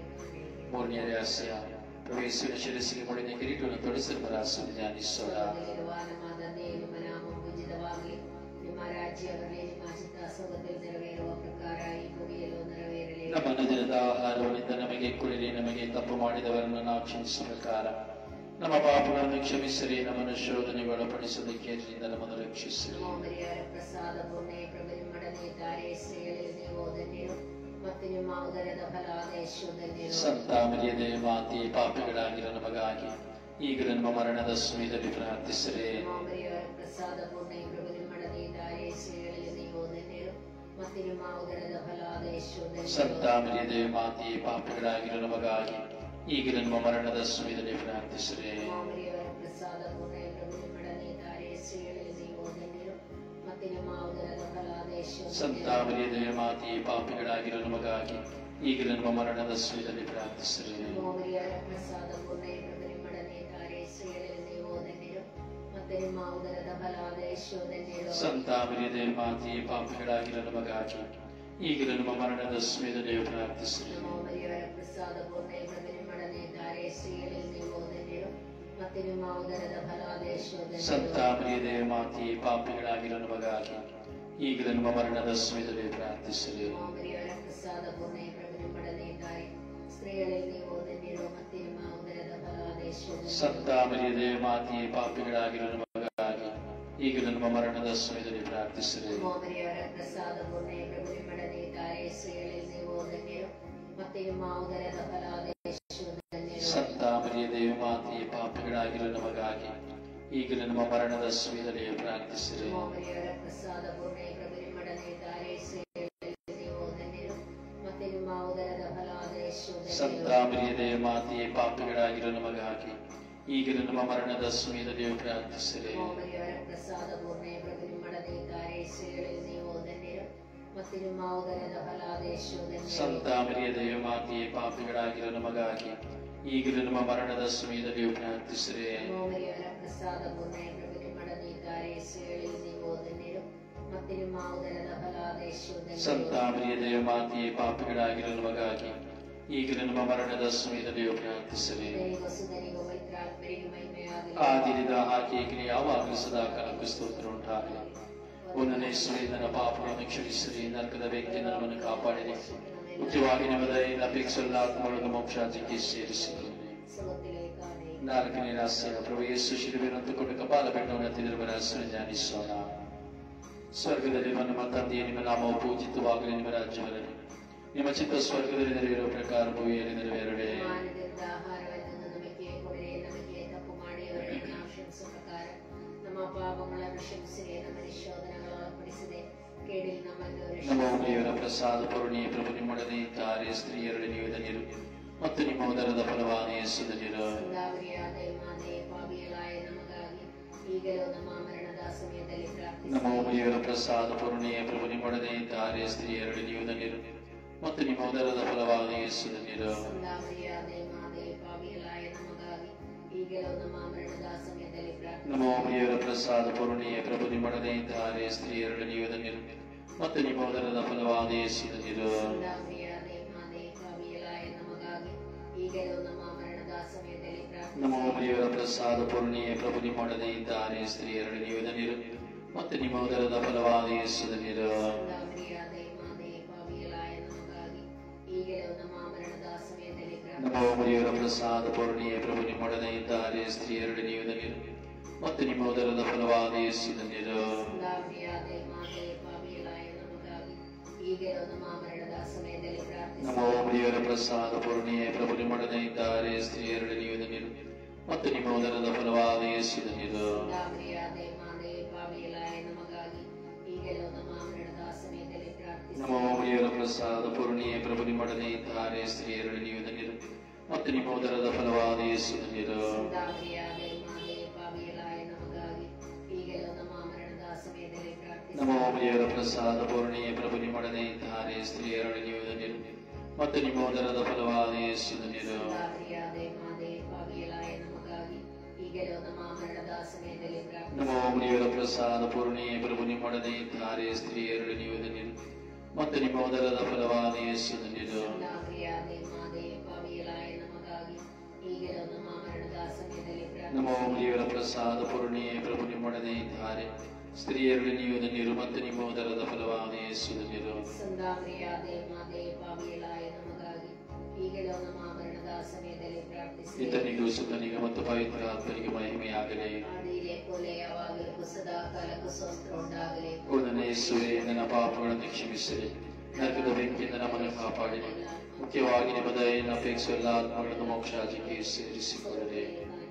Speaker 1: ಮೂರನೆಯ ರಹಸ್ಯ ಪ್ರವೇಶಿಸಿದ ಶಿರಸಿಗೆ ಮುಡಿದ ಕಿರೀಟವನ್ನು ತೊಡಿಸಲು ರಹಸ್ಯವನ್ನು ಧ್ಯಾನಿಸೋಣ
Speaker 2: ಸ್ವರ್ಗದಲ್ಲಿರುವ ನಮ್ಮ ತಂದೆ ನಿಮ್ಮ ನಾಮ ಪೂಜಿತವಾಗಲಿ ನಿಮ್ಮ ರಾಜ್ಯ ಬರಲಿ ನಿಮ್ಮ ಚಿತ್ತ ಸ್ವರ್ಗದಲ್ಲಿ ನೆರವೇರುವ ಪ್ರಕಾರ ಈ ಭೂಮಿಯಲ್ಲೂ ನೆರವೇರಲಿ
Speaker 1: ನಮ್ಮ ದಿನದ ಆಹಾರವನ್ನಿಂದ ನಮಗೆ ಕುಡಿರಿ ನಮಗೆ ತಪ್ಪು ಮಾಡಿದವರನ್ನು ನಾವು ಕ್ಷಮಿಸುವ ಪ್ರಕಾರ ನಮ್ಮ ಪಾಪಗಳನ್ನು ಕ್ಷಮಿಸಿರಿ ನಮ್ಮನ್ನು ಶೋಧನೆಗೆ ಒಳಪಡಿಸುವುದಕ್ಕೆ ಅದರಿಂದ ನಮ್ಮನ್ನು ರಕ್ಷಿಸಿರಿ
Speaker 2: ನಮೋ ಮರಿಯರ ಪ್ರಸಾದ ಪೂರ್ಣೆ ಪ್ರಭು ನಿಮ್ಮೊಡನೆ ಇದ್ದಾರೆ ಸ್ತ್ರೀಯಲ್ಲಿ ನೀವು ಧನ್ಯರು ಮತ್ತು ನಿಮ್ಮ ಉದರದ ಫಲವಾದ ಯೇಸು ಧನ್ಯರು
Speaker 1: ಸಂತ ಮರಿಯದೆ ಮಾತೆ ಪಾಪಿಗಳಾಗಿರೋ ನಮಗಾಗಿ ಈಗ ನಮ್ಮ ಮರಣದ ಸಮಯದಲ್ಲಿ ಪ್ರಾರ್ಥಿಸಿರಿ
Speaker 2: ನಮೋ ಮರಿಯರ ಪ್ರಸಾದ ಪೂರ್ಣೆ ಪ್ರಭು ನಿಮ್ಮೊಡನೆ ಇದ್ದಾರೆ ಸ್ತ್ರೀಯಲ್ಲಿ ನೀವು ಧನ್ಯರು ಮತ್ತು ನಿಮ್ಮ ಉದರದ ಫಲವಾದ ಯೇಸು
Speaker 1: ಸಂತ
Speaker 2: ಧನ್ಯರು
Speaker 1: ಮರಿಯದೆ ಮಾತೆ ಪಾಪಿಗಳಾಗಿರೋ ನಮಗಾಗಿ ಈಗ ನಮ್ಮ ಮರಣದ ಸಮಯದಲ್ಲಿ ಪ್ರಾರ್ಥಿಸಿರಿ
Speaker 2: ನಮೋ ಮರಿಯವರ ಪ್ರಸಾದ ಪೂರ್ಣ ಪ್ರಭು ನಿಮ್ಮೊಡನೆ ಇದ್ದಾರೆ ಸ್ತ್ರೀಯಲ್ಲಿ ನೀವು ಧನ್ಯರು ಮತ್ತು ನಿಮ್ಮ ಉದರದ ಫಲವಾದ ಯೇಸು
Speaker 1: ಸಂತ
Speaker 2: ಧನ್ಯರು.
Speaker 1: ಮರಿಯದೆ ಮಾತೆ ಪಾಪಿಗಳಾಗಿರೋ ನಮಗಾಗಿ ಈಗ ನಮ್ಮ ಮರಣದ ಸಮಯದಲ್ಲಿ ಪ್ರಾರ್ಥಿಸಿರಿ
Speaker 2: ನಮೋ ಮರಿಯವರ ಪ್ರಸಾದ ಪೂರ್ಣ ಪ್ರಭು ನಿಮ್ಮೊಡನೆ ಇದ್ದಾರೆ ಸ್ತ್ರೀಯಲ್ಲಿ ನೀವು ಧನ್ಯರು ಮತ್ತು ನಿಮ್ಮ ಉದರದ ಫಲವಾದ ಯೇಸು ಧನ್ಯರು
Speaker 1: ಸಂತ ಮರಿಯದೆ ಮಾತೆ ಪಾಪಿಗಳಾಗಿರೋ ನಮಗಾಗಿ ಈಗ ನಮ್ಮ ಮರಣದ ಸಮಯದಲ್ಲಿ ಪ್ರಾರ್ಥಿಸಿರಿ
Speaker 2: ನಮೋ ಮರಿಯವರ ಪ್ರಸಾದ ಪೂರ್ಣ ಪ್ರಭು ನಿಮ್ಮೊಡನೆ ಇದ್ದಾರೆ ಸ್ತ್ರೀಯಲ್ಲಿ ನೀವು ಧನ್ಯರು ಮತ್ತೆ ನಿಮ್ಮ ಉದರದ ಫಲವಾದ ಯಶೋಧನೆ
Speaker 1: ಸಂತ ಮರಿಯದೇ ಮಾತಿ ಪಾಪಿಗಳಾಗಿರೋ ನಮಗಾಗಿ ಈಗಲೂ ನಮ್ಮ ಮರಣದ ಸಮಯದಲ್ಲಿ ಪ್ರಾರ್ಥಿಸಲಿ
Speaker 2: ಮರಿಯವರ ಪ್ರಸಾದ ಪೂರ್ಣ ಪ್ರಭು ನಿಮ್ಮೊಡನೆ ಇದ್ದಾರೆ ಸ್ತ್ರೀಗಳಲ್ಲಿ ನೀವು ಧನ್ಯರು ಮತ್ತೆ ನಿಮ್ಮ ಉದರದ ಫಲವಾದ ಯಶೋಧನೆ
Speaker 1: ಸಂತ ಮರಿಯದೇ ಮಾತಿ ಪಾಪಿಗಳಾಗಿರೋ ನಮಗಾಗಿ ಈಗಲೂ ನಮ್ಮ ಮರಣದ ಸಮಯದಲ್ಲಿ ಪ್ರಾರ್ಥಿಸಲಿ
Speaker 2: ಮರಿಯವರ ಪ್ರಸಾದ ಪೂರ್ಣ ಪ್ರಭು ನಿಮ್ಮೊಡನೆ ಇದ್ದಾರೆ ಸ್ತ್ರೀಗಳಲ್ಲಿ ನೀವು ಧನ್ಯರು ಮತ್ತೆ ನಿಮ್ಮ ಉದರದ ಫಲವಾದ ಯಶೋಧನೆ
Speaker 1: ಸಂತ ಮರಿಯದೇ ಮಾತಿ ಪಾಪಿಗಳಾಗಿರೋ ನಮಗಾಗಿ ಈಗಲೂ ನಮ್ಮ ಮರಣದ ಸಮಯದಲ್ಲಿ ಪ್ರಾರ್ಥಿಸಿರಿ
Speaker 2: ಮರಿಯವರ ಪ್ರಸಾದ ಪೂರ್ಣ ಪ್ರಭು ನಿಮ್ಮೊಡನೆ ಇದ್ದಾರೆ ಸ್ತ್ರೀಗಳಲ್ಲಿ ನೀವು ಧನ್ಯರು ಮತ್ತೆ ನಿಮ್ಮ ಉದರದ ಫಲವಾದ ಯಶೋಧನೆ
Speaker 1: ಸಂತ ಮರಿಯದೇ ಮಾತಿ ಪಾಪಿಗಳಾಗಿರೋ ನಮಗಾಗಿ ಈಗಲೂ ನಮ್ಮ ಮರಣದ ಸಮಯದಲ್ಲಿ ಪ್ರಾರ್ಥಿಸಿರಿ
Speaker 2: ಮರಿಯವರ ಪ್ರಸಾದ ಪೂರ್ಣ ಪ್ರಭು ನಿಮ್ಮೊಡನೆ ಇದ್ದಾರೆ ಸ್ತ್ರೀಗಳಲ್ಲಿ ನೀವು ಧನ್ಯರು ಮತ್ತೆ ನಿಮ್ಮ ಉದರದ ಫಲವಾದ ಯಶೋಧನೆ
Speaker 1: ಸಂತ ಮರಿಯದೇ ಮಾತಿ ಪಾಪಿಗಳಾಗಿರೋ ನಮಗಾಗಿ ಈಗಲೂ ನಮ್ಮ ಮರಣದ ಸಮಯದಲ್ಲಿ ಪ್ರಾರ್ಥಿಸಿರಿ
Speaker 2: ಮರಿಯವರ ಪ್ರಸಾದ ಪೂರ್ಣ ಪ್ರಭು ನಿಮ್ಮೊಡನೆ ಇದ್ದಾರೆ ಸ್ತ್ರೀಗಳಲ್ಲಿ ನೀವು ಧನ್ಯರು ಮತ್ತೆ ನಿಮ್ಮ ಉದರದ ಫಲವಾದ ಯಶೋಧನೆ
Speaker 1: ಸಂತ ಮರಿಯದೇ ಮಾತಿ ಪಾಪಿಗಳಾಗಿರೋ ನಮಗಾಗಿ ಈಗಲೂ ನಮ್ಮ ಮರಣದ ಸಮಯದಲ್ಲಿ ಪ್ರಾರ್ಥಿಸಿರಿ
Speaker 2: ದನಿಗೂ ಸುಧನಿಗೂ ಪವಿತ್ರಾತ್ಮರಿಗೆ ಮಹಿಮೆಯಾಗಲಿ
Speaker 1: ಆದಿನಿಂದ ಹಾಗೆ ಈಗಲೇ ಯಾವಾಗಲೂ ಸದಾ ಕಾಲಕ್ಕೂ ಸ್ತೋತ್ರ ಉಂಟಾಗಲಿ ಒಂದನೇ ನನ್ನ ಪಾಪಗಳನ್ನು ಕ್ಷಮಿಸಿರಿ ನರಕದ ವ್ಯಕ್ತಿ ನಮ್ಮನ್ನು ಕಾಪಾಡಿರಿ ಮುಖ್ಯವಾಗಿ ನಿಮ್ಮ ದಯೆಯಿಂದ ಅಪೇಕ್ಷೆಲ್ಲ ಆತ್ಮಗಳನ್ನು ಮೋಕ್ಷಾಜ್ಯಕ್ಕೆ ಸೇರಿಸಿರಿ
Speaker 2: ಸವತ್ತಿಲೆ ಕಾಣೆ
Speaker 1: ನಾಲ್ಕನೇ ರಹಸ್ಯ ಪ್ರಭು ಯೇಸು ಶಿಲುಬೆಯನ್ನು ಹೊತ್ತುಕೊಂಡು ಕಪಾಲ ಬೆಟ್ಟವನ್ನು ಹತ್ತಿರುವ ರಹಸ್ಯ ಧ್ಯಾನಿಸೋಣ ಸ್ವರ್ಗದಲ್ಲಿ ನಮ್ಮ ತಂದೆಯೇ ನಿಮ್ಮ ನಾಮವು ಪೂಜಿತವಾಗಲಿ ನಿಮ್ಮ ರಾಜ್ಯವರಲಿ ನಿಮ್ಮ ಚಿತ್ತ ಸ್ವರ್ಗದಲ್ಲಿ ನೆರವೇರುವ ಪ್ರಕಾರ ಭೂಮಿಯಲ್ಲಿ ನೆರವೇರಡೆ
Speaker 2: ಮಾನದಿಂದ ಆಹಾರವನ್ನು ನಮಗೆ ಕೊಡರೆ ನಮಗೆ ತಪ್ಪು ಮಾಡಿಯವರನ್ನು ನಾವು ಕ್ಷಮಿಸುವ ಪ್ರಕಾರ ನಮ್ಮ ಪಾಪಗಳನ್ನು ಕ್ಷಮಿಸಿರಿ ನಮ್ಮ ನಿಶೋಧನೆಗಳ ಒಳಪಡಿಸದೆ ಕೇಳಿ ನಮ್ಮನ್ನು
Speaker 1: ನಮ್ಮ ದೇವರ ಪ್ರಸಾದ ಪೂರ್ಣಿ ಪ್ರಭು ನಿಮ್ಮೊಡನೆ ಇದ್ದಾರೆ ಸ್ತ್ರೀಯರಲ್ಲಿ ನೀವು ಧನ್ಯರು ಮತ್ತು ನಿಮ್ಮ ಉದರದ ಫಲವಾದ ಯೇಸು ಧನ್ಯರು
Speaker 2: ಸಂದಾವರಿಯಾದ ಮಾತೆ ಪಾಪಿಯಲಾಯ ನಮಗಾಗಿ ಈಗಲೂ ನಮ್ಮ ಮರಣದ ಸಮಯದಲ್ಲಿ
Speaker 1: ನಮ್ಮ
Speaker 2: ಪ್ರಾರ್ಥಿಸಿ
Speaker 1: ದೇವರ ಪ್ರಸಾದ ಪೂರ್ಣಿ ಪ್ರಭು ನಿಮ್ಮೊಡನೆ ಇದ್ದಾರೆ ಸ್ತ್ರೀಯರಲ್ಲಿ ನೀವು ಧನ್ಯರು ಮತ್ತು ನಿಮ್ಮ ಉದರದ ಫಲವಾದ ಯೇಸು ಧನ್ಯರು
Speaker 2: ಸಂದಾವರಿಯಾದ ಮಾತೆ ಪಾಪಿಯಲಾಯ ನಮಗಾಗಿ ಈಗಲೂ ನಮ್ಮ ಮರಣದ ಸಮಯದಲ್ಲಿ ಪ್ರಾರ್ಥಿಸಿ
Speaker 1: ನಮ್ಮ ದೇವರ ಪ್ರಸಾದ ಪೂರ್ಣಿ ಪ್ರಭು ನಿಮ್ಮೊಡನೆ ಇದ್ದಾರೆ ಸ್ತ್ರೀಯರಲ್ಲಿ ನೀವು ಧನ್ಯರು ಮತ್ತು ನಿಮ್ಮ ಉದರದ ಫಲವಾದ ಯೇಸು ಧನ್ಯರು
Speaker 2: ಸಂದಾವರಿಯಾದ ಮಾತೆ ಪಾಪಿಯಲಾಯ ನಮಗಾಗಿ ಈಗಲೂ ನಮ್ಮ ಮರಣದ ಸಮಯದಲ್ಲಿ ಪ್ರಾರ್ಥಿಸಿ
Speaker 1: ನಮ್ಮ ದೇವರ ಪ್ರಸಾದ ಪೂರ್ಣಿ ಪ್ರಭು ನಿಮ್ಮೊಡನೆ ಇದ್ದಾರೆ ಸ್ತ್ರೀಯರಲ್ಲಿ ನೀವು ಧನ್ಯರು ಮತ್ತು ನಿಮ್ಮ ಉದರದ ಫಲವಾದ ಯೇಸು ಧನ್ಯರು
Speaker 2: ಸಂದಾವರಿಯಾದ ಮಾತೆ ಪಾಪಿಯಲಾಯ ನಮಗಾಗಿ ಈಗಲೂ ನಮ್ಮ ಮರಣದ ಸಮಯದಲ್ಲಿ ಪ್ರಾರ್ಥಿಸಿ
Speaker 1: ನಮ್ಮ ದೇವರ ಪ್ರಸಾದ ಪೂರ್ಣಿ ಪ್ರಭು ನಿಮ್ಮೊಡನೆ ಇದ್ದಾರೆ ಸ್ತ್ರೀಯರಲ್ಲಿ ನೀವು ಧನ್ಯರು ಮತ್ತು ನಿಮ್ಮ ಉದರದ ಫಲವಾದ ಯೇಸು ಧನ್ಯರು
Speaker 2: ಸಂದಾವರಿಯಾದ ಮಾತೆ ಪಾಪಿಯಲಾಯ ನಮಗಾಗಿ ಈಗಲೂ ನಮ್ಮ ಮರಣದ ಸಮಯದಲ್ಲಿ ಪ್ರಾರ್ಥಿಸಿ
Speaker 1: ನಮ್ಮ ದೇವರ ಪ್ರಸಾದ ಪೂರ್ಣಿ ಪ್ರಭು ನಿಮ್ಮೊಡನೆ ಇದ್ದಾರೆ ಸ್ತ್ರೀಯರಲ್ಲಿ ನೀವು ಧನ್ಯರು ಮತ್ತು ನಿಮ್ಮ ಉದರದ ಫಲವಾದ ಯೇಸು ಧನ್ಯರು
Speaker 2: ಸಂದಾವರಿಯಾದ ಮಾತೆ ಪಾಪಿಯಲಾಯ ನಮಗಾಗಿ ಈಗಲೂ ನಮ್ಮ ಮರಣದ ಸಮಯದಲ್ಲಿ ಪ್ರಾರ್ಥಿಸಿ
Speaker 1: ನಮ್ಮ ದೇವರ ಪ್ರಸಾದ ಪೂರ್ಣಿ ಪ್ರಭು ನಿಮ್ಮೊಡನೆ ಇದ್ದಾರೆ ಸ್ತ್ರೀಯರಲ್ಲಿ ನೀವು ಧನ್ಯರು ಮತ್ತು ನಿಮ್ಮ ಉದರದ ಫಲವಾದ ಯೇಸು ಧನ್ಯರು
Speaker 2: ಸಂದಾವರಿಯಾದ ಮಾತೆ ಪಾಪಿಯಲಾಯ ನಮಗಾಗಿ ಈಗಲೂ ನಮ್ಮ ಮರಣದ ಸಮಯದಲ್ಲಿ ಪ್ರಾರ್ಥಿಸಿ
Speaker 1: ನಮ್ಮ ದೇವರ ಪ್ರಸಾದ ಪೂರ್ಣಿ ಪ್ರಭು ನಿಮ್ಮೊಡನೆ ಇದ್ದಾರೆ ಸ್ತ್ರೀಯರಲ್ಲಿ ನೀವು ಧನ್ಯರು ಮತ್ತು ನಿಮ್ಮ ಉದರದ ಫಲವಾದ ಯೇಸು ಧನ್ಯರು
Speaker 2: ಸಂದಾವರಿಯಾದ ಮಾತೆ ಪಾಪಿಯಲಾಯ ನಮಗಾಗಿ ಈಗಲೂ ನಮ್ಮ ಮರಣದ ಸಮಯದಲ್ಲಿ ಪ್ರಾರ್ಥಿಸಿ
Speaker 1: ನಮ್ಮ ದೇವರ ಪ್ರಸಾದ ಪೂರ್ಣಿ ಪ್ರಭು ನಿಮ್ಮೊಡನೆ ಇದ್ದಾರೆ ಸ್ತ್ರೀಯರಲ್ಲಿ ನೀವು ಧನ್ಯರು ಮತ್ತು ನಿಮ್ಮ ಉದರದ ಫಲವಾದ ಯೇಸು ಧನ್ಯರು
Speaker 2: ಸಂದಾವರಿಯಾದ ಮಾತೆ ಪಾಪಿಯಲಾಯ ನಮಗಾಗಿ ಈಗಲೂ ನಮ್ಮ ಮರಣದ ಸಮಯದಲ್ಲಿ ಪ್ರಾರ್ಥಿಸಿ
Speaker 1: ನಮ್ಮ ದೇವರ ಪ್ರಸಾದ ಪೂರ್ಣಿ ಪ್ರಭು ನಿಮ್ಮೊಡನೆ ಇದ್ದಾರೆ ಸ್ತ್ರೀಯರಲ್ಲಿ ನೀವು ಧನ್ಯರು ಮತ್ತು ನಿಮ್ಮ ಉದರದ ಫಲವಾದ ಯೇಸು ಧನ್ಯರು
Speaker 2: ಸಂದಾವರಿಯಾದ ಮಾತೆ ಪಾಪಿಯಲಾಯ ನಮಗಾಗಿ ಈಗಲೂ ನಮ್ಮ ಮರಣದ ಸಮಯದಲ್ಲಿ ಪ್ರಾರ್ಥಿಸಿ
Speaker 1: ಇತನಿಗೂ ಸುತನಿಗೂ ಮತ್ತು ಪವಿತ್ರ ಆತ್ಮನಿಗೆ ಮಹಿಮೆಯಾಗಲಿ
Speaker 2: ಆದಿಲೆ ಕೊಲೆ ಯಾವಾಗಲೂ ಸದಾ ಕಾಲಕ್ಕೂ ಸ್ವಸ್ತ್ರ ಉಂಟಾಗಲಿ
Speaker 1: ಕೂಡಲೇ ಯೇಸುವೆ ನನ್ನ ಪಾಪಗಳನ್ನು ಕ್ಷಮಿಸಿರಿ ನರಕದ ಬೆಂಕಿಯಿಂದ ನಮ್ಮನ್ನು ಕಾಪಾಡಿರಿ ಮುಖ್ಯವಾಗಿ ನಿಮ್ಮ ದಯೆಯನ್ನು ಅಪೇಕ್ಷೆ ಎಲ್ಲ ಆತ್ಮಗಳನ್ನು ಮೋಕ್ಷಾಜಿಗೆ ಸೇರಿಸಿಕೊಳ್ಳದೆ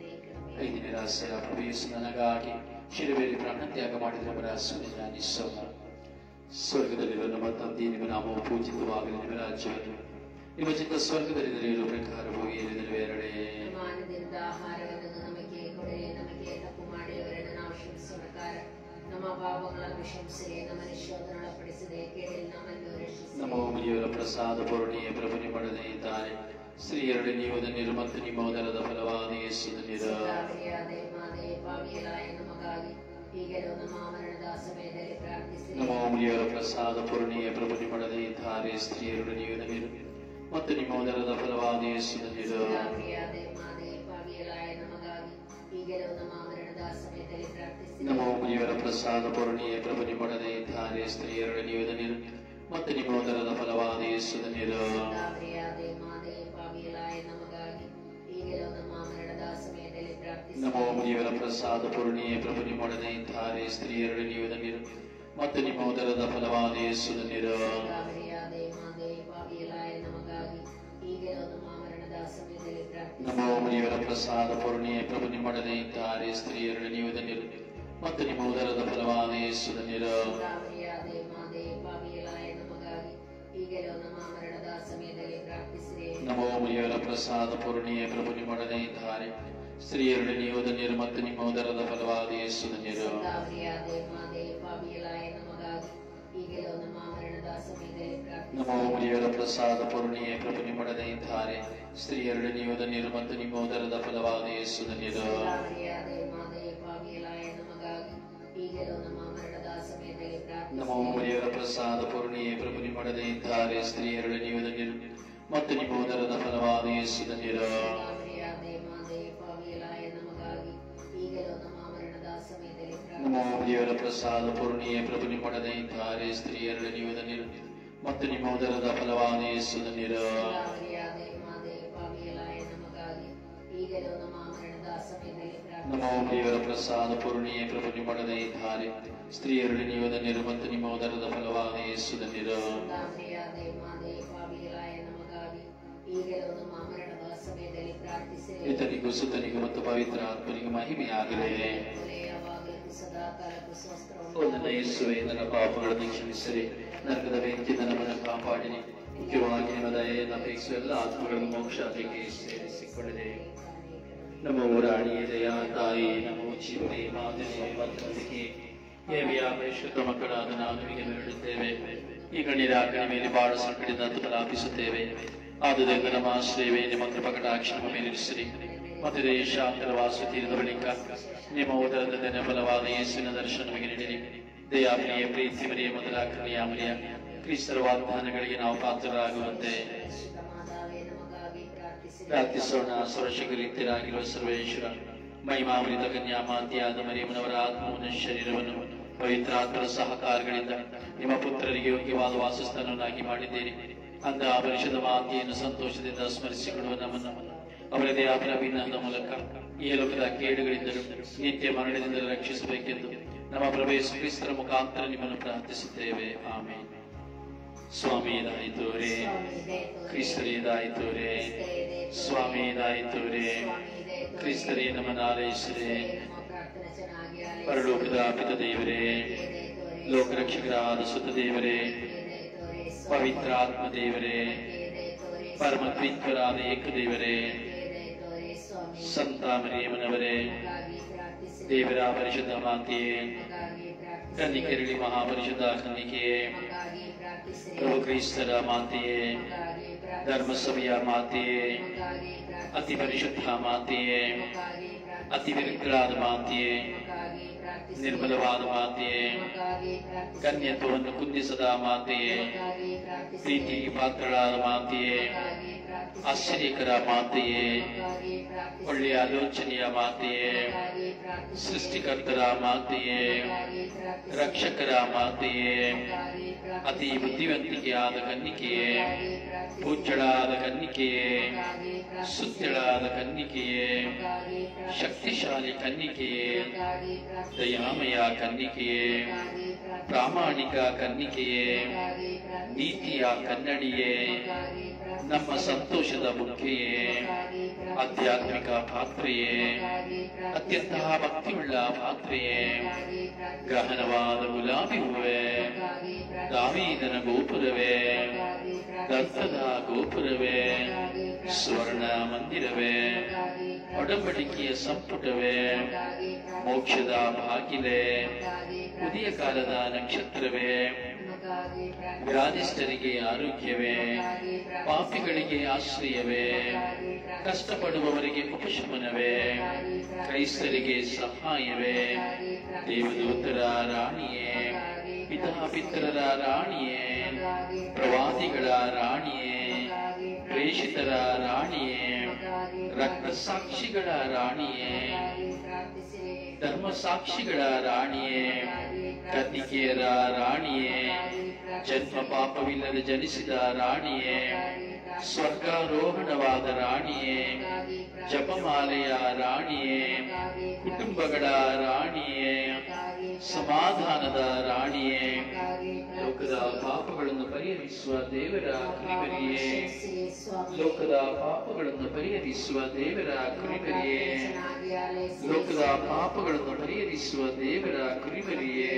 Speaker 1: ಐದನೇ ರಹಸ್ಯ ಪ್ರಭು ಯೇಸು ನನಗಾಗಿ ಶಿಲುಬೆಯಲ್ಲಿ ಪ್ರಾಣತ್ಯಾಗ ಮಾಡಿದ ನಮ್ಮ ರಹಸ್ಯವನ್ನು ಧ್ಯಾನಿಸೋಣ ಸ್ವರ್ಗದಲ್ಲಿರುವ ನಮ್ಮ ತಂದೆ ನಿಮ್ಮ ನಾಮವು ಪೂಜಿತವಾಗಲಿ ನಿಮ್ಮ ರಾಜ್ಯವನ್ನು ನಿಮ್ಮ ಚಿತ್ತ ಸ್ವರ್ಗದಲ್ಲಿ ನಡೆಯುವ ಪ್ರಕಾರ ಭೂಮಿಯಲ್ಲಿ ನೆರವೇರಡೆ
Speaker 2: ಮಾನದಿಂದ ಆಹಾರವನ್ನು ನಮಗೆ ಕೊಡಲಿ ನಮಗೆ ತಪ್ಪು ಮಾಡಿದವರನ್ನು ನಾವು ಕ್ಷಮಿಸುವ ಪ್ರಕಾರ ನಮ್ಮ ಪಾಪಗಳನ್ನು ಕ್ಷಮಿಸಿರಿ ನಮ್ಮ ನಿಶೋಧನೊಳಪಡಿಸದೆ ಕೇಳಿ ನಮ್ಮನ್ನು ರಕ್ಷಿಸಿ
Speaker 1: ನಮ್ಮ ಮುನಿಯವರ ಪ್ರಸಾದ ಪೂರ್ಣಿಯ ಪ್ರಭು ನಿಮ್ಮೊಡನೆ ಇದ್ದಾರೆ ಸ್ತ್ರೀಯರಡೆ ನೀವು ಧನ್ಯರು ಮತ್ತು ನಿಮ್ಮ ಉದರದ ಫಲವಾದ ಯೇಸು ಧನ್ಯರು
Speaker 2: ಸಂದಾವರಿಯಾದ ಮಾತೆ ಪಾಪಿಯಲಾಯ ನಮಗಾಗಿ ಈಗಲೂ ನಮ್ಮ ಮರಣದ ಸಮಯದಲ್ಲಿ ಪ್ರಾರ್ಥಿಸಿರಿ
Speaker 1: ನಮ್ಮ ಮುನಿಯವರ ಪ್ರಸಾದ ಪೂರ್ಣಿಯ ಪ್ರಭು ನಿಮ್ಮೊಡನೆ ಇದ್ದಾರೆ ಸ್ತ್ರೀಯರಡೆ ನೀವು ಧನ್ಯರು ಮತ್ತು ನಿಮ್ಮ ಉದರದ ಫಲವಾದ ಯೇಸು ಧನ್ಯರು
Speaker 2: ಸಂದಾವರಿಯಾದ ಮಾತೆ ಪಾಪಿಯಲಾಯ ನಮಗಾಗಿ ಸಮಯದಲ್ಲಿ ಪ್ರಾರ್ಥಿಸಿ
Speaker 1: ನಮೋ ಮುನಿಯವರ ಪ್ರಸಾದ ಪೂರ್ಣಿಯೇ ಪ್ರಭು ನಿಮ್ಮೊಡನೆ ಇದ್ದಾರೆ ಸ್ತ್ರೀಯರೊಡನೆ ನೀವು ಧನ್ಯರು ಮತ್ತು ನಿಮ್ಮ ಉದರದ ಫಲವಾದ ಯೇಸು ಧನ್ಯರು
Speaker 2: ಗಾಬರಿಯಾದೆ ಮಾದೆ ಪಾವಿಯಲಾಯ ನಮಗಾಗಿ ಈಗಲೂ ನಮ್ಮ ಮರಣದ ಸಮಯದಲ್ಲಿ ಪ್ರಾರ್ಥಿಸಿ
Speaker 1: ನಮೋ ಮುನಿಯವರ ಪ್ರಸಾದ ಪೂರ್ಣಿಯೇ ಪ್ರಭು ನಿಮ್ಮೊಡನೆ ಇದ್ದಾರೆ ಸ್ತ್ರೀಯರೊಡನೆ ನೀವು ಧನ್ಯರು ಮತ್ತು ನಿಮ್ಮ ಉದರದ ಫಲವಾದ ಯೇಸು ಧನ್ಯರು
Speaker 2: ಗಾಬರಿಯಾದೆ ಮಾದೆ ಪಾವಿಯಲಾಯ ನಮಗಾಗಿ ಈಗಲೂ ನಮ್ಮ ಮರಣದ ಸಮಯದಲ್ಲಿ ಪ್ರಾರ್ಥಿಸಿ
Speaker 1: ನಮೋ ಮುನಿಯವರ ಪ್ರಸಾದ ಪೂರ್ಣಿಯೇ ಪ್ರಭು ನಿಮ್ಮೊಡನೆ ಇದ್ದಾರೆ ಸ್ತ್ರೀಯರೊಡನೆ ನೀವು ಧನ್ಯರು ಮತ್ತು ನಿಮ್ಮ ಉದರದ ಫಲವಾದ ಯೇಸು ಧನ್ಯರು
Speaker 2: ಗಾಬರಿಯಾದೆ ಮಾದೆ ಪಾವಿಯಲಾಯ ನಮಗಾಗಿ ಈಗಲೂ ನಮ್ಮ ಮರಣದ ಸಮಯದಲ್ಲಿ ಪ್ರಾರ್ಥಿಸಿರಿ
Speaker 1: ನಮೋ ಮುನಿಯವರ ಪ್ರಸಾದ ಪೂರ್ಣಿಯೇ ಪ್ರಭು ನಿಮ್ಮೊಡನೆ ಇದ್ದಾರೆ ಸ್ತ್ರೀಯರೊಡನೆ ನೀವು ಧನ್ಯರು ಮತ್ತು ನಿಮ್ಮ ಉದರದ ಫಲವಾದ ಯೇಸು ಧನ್ಯರು
Speaker 2: ಗಾಬರಿಯಾದೆ ಮಾದೆ ಪಾವಿಯಲಾಯ ನಮಗಾಗಿ ಈಗಲೂ ನಮ್ಮ ಮರಣದ ಸಮಯದಲ್ಲಿ ಪ್ರಾರ್ಥಿಸಿರಿ
Speaker 1: ನಮೋ ಮುನಿಯವರ ಪ್ರಸಾದ ಪೂರ್ಣಿಯೇ ಪ್ರಭು ನಿಮ್ಮೊಡನೆ ಇದ್ದಾರೆ ಸ್ತ್ರೀಯರೊಡನೆ ನೀವು ಧನ್ಯರು ಮತ್ತು ನಿಮ್ಮ ಉದರದ ಫಲವಾದ ಯೇಸು ಧನ್ಯರು
Speaker 2: ಗಾಬರಿಯಾದೆ ಮಾದೆ ಪಾವಿಯಲಾಯ ನಮಗಾಗಿ ಈಗಲೂ ನಮ್ಮ ಮರಣದ ಸಮಯದಲ್ಲಿ ಪ್ರಾರ್ಥಿಸಿರಿ
Speaker 1: ನಮೋ ಮುನಿಯವರ ಪ್ರಸಾದ ಪೂರ್ಣಿಯೇ ಪ್ರಭು ನಿಮ್ಮೊಡನೆ ಇದ್ದಾರೆ ಸ್ತ್ರೀಯರೊಡನೆ ನೀವು ಧನ್ಯರು ಮತ್ತು ನಿಮ್ಮ ಉದರದ ಫಲವಾದ ಯೇಸು ಧನ್ಯರು
Speaker 2: ಗಾಬರಿಯಾದೆ ಮಾದೆ ಪಾವಿಯಲಾಯ ನಮಗಾಗಿ ಈಗಲೂ ನಮ್ಮ ಮರಣದ ಸಮಯದಲ್ಲಿ
Speaker 1: ನಮೋ
Speaker 2: ಪ್ರಾರ್ಥಿಸಿರಿ
Speaker 1: ಮುನಿಯವರ ಪ್ರಸಾದ ಪೂರ್ಣಿಯೇ ಪ್ರಭು ನಿಮ್ಮೊಡನೆ ಇದ್ದಾರೆ ಸ್ತ್ರೀಯರೊಡನೆ ನೀವು ಧನ್ಯರು ಮತ್ತು ನಿಮ್ಮ ಉದರದ ಫಲವಾದ ಯೇಸು ಧನ್ಯರು
Speaker 2: ಗಾಬರಿಯಾದೆ ಮಾದೆ ಪಾವಿಯಲಾಯ ನಮಗಾಗಿ ಈಗಲೂ ನಮ್ಮ ಮರಣದ ಸಮಯದಲ್ಲಿ
Speaker 1: ನಮೋ
Speaker 2: ಪ್ರಾರ್ಥಿಸಿರಿ
Speaker 1: ಮುನಿಯವರ ಪ್ರಸಾದ ಪೂರ್ಣಿಯೇ ಪ್ರಭು ನಿಮ್ಮೊಡನೆ ಇದ್ದಾರೆ ಸ್ತ್ರೀಯರೊಡನೆ ನೀವು ಧನ್ಯರು ಮತ್ತು ನಿಮ್ಮ ಉದರದ ಫಲವಾದ ಯೇಸು ಧನ್ಯರು
Speaker 2: ಗಾಬರಿಯಾದೆ ಮಾದೆ ಪಾವಿಯಲಾಯ ನಮಗಾಗಿ ಈಗಲೂ ನಮ್ಮ ಮರಣದ ಸಮಯದಲ್ಲಿ ಪ್ರಾರ್ಥಿಸಿರಿ
Speaker 1: ಇತನಿಗೂ ಸುತನಿಗೂ ಮತ್ತು ಪವಿತ್ರ ಆತ್ಮನಿಗೂ ಮಹಿಮೆಯಾಗಲಿ
Speaker 2: ಯಾವಾಗಲೂ ಸದಾ ಕಾಲಕ್ಕೂ
Speaker 1: ಓ ನನ್ನ ಯೇಸುವೆ ನನ್ನ ಪಾಪಗಳನ್ನು ಕ್ಷಮಿಸಿರಿ ನರಕದ ಬೆಂಕಿಯಿಂದ ನಮ್ಮನ್ನು ಕಾಪಾಡಿರಿ ಮುಖ್ಯವಾಗಿ ನಿಮ್ಮ ದಯೆಯನ್ನು ಅಪೇಕ್ಷಿಸುವ ಎಲ್ಲ ಆತ್ಮಗಳನ್ನು ಮೋಕ್ಷಾದಿಗೆ ಸೇರಿಸಿಕೊಳ್ಳಿದೆ ನಮ್ಮ ಊರಾಣಿಯ ದಯಾ ತಾಯಿ ನಮ್ಮ ಜೀವನೇ ಮಾದರಿ ಮತ್ತೊಂದಿಗೆ ಏವಿಯ ಪರಿಶುದ್ಧ ಮಕ್ಕಳಾದ ನಾವು ನಿಮಗೆ ಬೇಡುತ್ತೇವೆ ಈ ಗಣ್ಯರಾಕನ ಮೇಲೆ ಬಹಳ ಸಂಕಟದಿಂದ ತಲಾಪಿಸುತ್ತೇವೆ ಆದುದರಿಂದ ನಮ್ಮ ಆಶ್ರಯವೇ ನಿಮ್ಮ ಕೃಪಕಟಾಕ್ಷ ನಮ್ಮ ಮೇಲಿರಿಸಿರಿ ಮತ್ತು ದೇಶಾಂತರ ವಾಸ ತೀರಿದ ಬಳಿಕ ನಿಮ್ಮ ಉದರದ ದಿನ ಫಲವಾದ ಯೇಸುವಿನ ದರ್ಶನ ನಮಗೆ ನೀಡಿರಿ ದಯಾಪ್ರಿಯ ಪ್ರೀತಿ ಮರಿಯ ಮೊದಲ ಕನ್ಯಾಮರಿಯ ಕ್ರಿಸ್ತರ ವಾಗ್ದಾನಗಳಿಗೆ ನಾವು ಪಾತ್ರರಾಗುವಂತೆ
Speaker 2: ಮಾತಾವೆ ನಮಗಾಗಿ ಪ್ರಾರ್ಥಿಸಿರಿ
Speaker 1: ಪ್ರಾರ್ಥಿಸೋಣ ಸರ್ವಶಕ್ತರಾಗಿರುವ ಸರ್ವೇಶ್ವರ ಮಹಿಮಾಮೃತ ಕನ್ಯಾಮಾತಿಯಾದ ಮರಿಯಮ್ಮನವರ ಆತ್ಮವನ್ನು ಶರೀರವನ್ನು ಪವಿತ್ರಾತ್ಮರ ಸಹಕಾರಗಳಿಂದ ನಿಮ್ಮ ಪುತ್ರರಿಗೆ ಯೋಗ್ಯವಾದ ವಾಸಸ್ಥಾನವನ್ನಾಗಿ ಮಾಡಿದ್ದೀರಿ ಅಂದ ಆ ಪರಿಷದ ಮಾತೆಯನ್ನು ಸಂತೋಷದಿಂದ ಸ್ಮರಿಸಿಕೊಳ್ಳುವ ನಮ್ಮನ್ನು ಅವರದೇ ಅಭಿನವಿನ್ನದ ಮೂಲಕ ಈ ಲೋಕದ ಕೇಡುಗಳಿಂದಲೂ ನಿತ್ಯ ಮರಣದಿಂದಲೂ ರಕ್ಷಿಸಬೇಕೆಂದು ನಮ್ಮ ಪ್ರವೇಶ ಕ್ರಿಸ್ತರ ಮುಖಾಂತರ ನಿಮ್ಮನ್ನು ಪ್ರಾರ್ಥಿಸುತ್ತೇವೆ ಆಮೇಲೆ ಸ್ವಾಮಿ ಇದಾಯಿತೋರೇ ಕ್ರಿಸ್ತರೇ ಇದಾಯಿತೋರೇ ಸ್ವಾಮಿ ಇದಾಯಿತೋರೇ ಕ್ರಿಸ್ತರೇ ನಮ್ಮನ್ನು ಆಲೈಸಿರೆ ಪರಲೋಕದ ಪಿತ ದೇವರೇ ಲೋಕರಕ್ಷಕರಾದ ಸುತ ದೇವರೇ ಪವಿತ್ರ ಆತ್ಮ ದೇವರೇ ಪರಮ ದ್ವಿತ್ವರಾದ ಏಕದೇವರೇ ಸಂತ ಮರಿಯಮ್ಮನವರೇ ದೇವರ ಪರಿಶುದ್ಧ ಮಾತೆಯೇ ಕನ್ನಿಕೆರಳಿ ಮಹಾಪರಿಶುದ್ಧ ಕನ್ನಿಕೆಯೇ ಪ್ರಭು ಕ್ರಿಸ್ತರ ಮಾತೆಯೇ ಧರ್ಮಸಭೆಯ ಮಾತೆಯೇ ಅತಿ ಪರಿಶುದ್ಧ ಮಾತೆಯೇ ಅತಿ ಪವಿತ್ರವಾದ ಮಾತೆಯೇ ನಿರ್ಮಲವಾದ ಮಾತೆಯೇ ಕನ್ಯತ್ವವನ್ನು ಕುಂದಿಸದ ಮಾತೆಯೇ ಪ್ರೀತಿಗೆ ಪಾತ್ರಳಾದ ಮಾತೆಯೇ ಆಶ್ಚರ್ಯಕರ ಮಾತೆಯೇ ಒಳ್ಳೆಯ ಆಲೋಚನೆಯ ಮಾತೆಯೇ ಸೃಷ್ಟಿಕರ್ತರ ಮಾತೆಯೇ ರಕ್ಷಕರ ಮಾತೆಯೇ ಅತಿ ಬುದ್ಧಿವಂತಿಕೆಯಾದ ಕನ್ನಿಕೆಯೇ ಪೂಜ್ಯಳಾದ ಕನ್ನಿಕೆಯೇ ಸುತ್ಯಳಾದ ಕನ್ನಿಕೆಯೇ ಶಕ್ತಿಶಾಲಿ ಕನ್ನಿಕೆಯೇ ದಯಾಮಯ ಕನ್ನಿಕೆಯೇ ಪ್ರಾಮಾಣಿಕ ಕನ್ನಿಕೆಯೇ ನೀತಿಯ ಕನ್ನಡಿಯೇ ನಮ್ಮ ಸಂತೋಷದ ಮುಖ್ಯೆಯೇ ಆಧ್ಯಾತ್ಮಿಕ ಪಾತ್ರೆಯೇ ಅತ್ಯಂತ ಭಕ್ತಿಯುಳ್ಳ ಪಾತ್ರೆಯೇ ಗಹನವಾದ ಗುಲಾಬಿ ಹೂವೇ ದಾವೀದನ ಗೋಪುರವೇ ದತ್ತದ ಗೋಪುರವೇ ಸ್ವರ್ಣ ಮಂದಿರವೇ ಒಡಂಬಡಿಕೆಯ ಸಂಪುಟವೇ ಮೋಕ್ಷದ ಬಾಗಿಲೇ ಉದಯ ಕಾಲದ ನಕ್ಷತ್ರವೇ ವ್ಯಾಧಿಷ್ಠರಿಗೆ ಆರೋಗ್ಯವೇ ಪಾಪಿಗಳಿಗೆ ಆಶ್ರಯವೇ ಕಷ್ಟಪಡುವವರಿಗೆ ಉಪಶಮನವೇ ಕ್ರೈಸ್ತರಿಗೆ ಸಹಾಯವೇ ದೇವದೂತರ ರಾಣಿಯೇ ಪಿತಾ ಪಿತರರ ರಾಣಿಯೇ ಪ್ರವಾದಿಗಳ ರಾಣಿಯೇ ಪ್ರೇಷಿತರ ರಾಣಿಯೇ
Speaker 2: ನಮಗಾಗಿ
Speaker 1: ರಕ್ತ ಸಾಕ್ಷಿಗಳ ರಾಣಿಯೇ
Speaker 2: ನಮಗಾಗಿ ಪ್ರಾರ್ಥಿಸಿರಿ
Speaker 1: ಧರ್ಮ ಸಾಕ್ಷಿಗಳ ರಾಣಿಯೇ
Speaker 2: ನಮಗಾಗಿ
Speaker 1: ಕತಿಕೆಯರ ರಾಣಿಯೇ ಜನ್ಮ ಪಾಪವಿಲ್ಲದೆ ಜನಿಸಿದ ರಾಣಿಯೇ ಸ್ವರ್ಗಾರೋಹಣವಾದ ರಾಣಿಯೇ ಜಪಮಾಲೆಯ ರಾಣಿಯೇ ಕುಟುಂಬಗಳ ರಾಣಿಯೇ ಸಮಾಧಾನದ ರಾಣಿಯೇ ಲೋಕದ ಪಾಪಗಳನ್ನು ಪರಿಹರಿಸುವ ದೇವರ ಕುರಿಮರಿಯೇ ಲೋಕದ ಪಾಪಗಳನ್ನು ಪರಿಹರಿಸುವ ದೇವರ ಕುರಿಮರಿಯೇ ಲೋಕದ ಪಾಪಗಳನ್ನು ಪರಿಹರಿಸುವ ದೇವರ ಕುರಿಮರಿಯೇ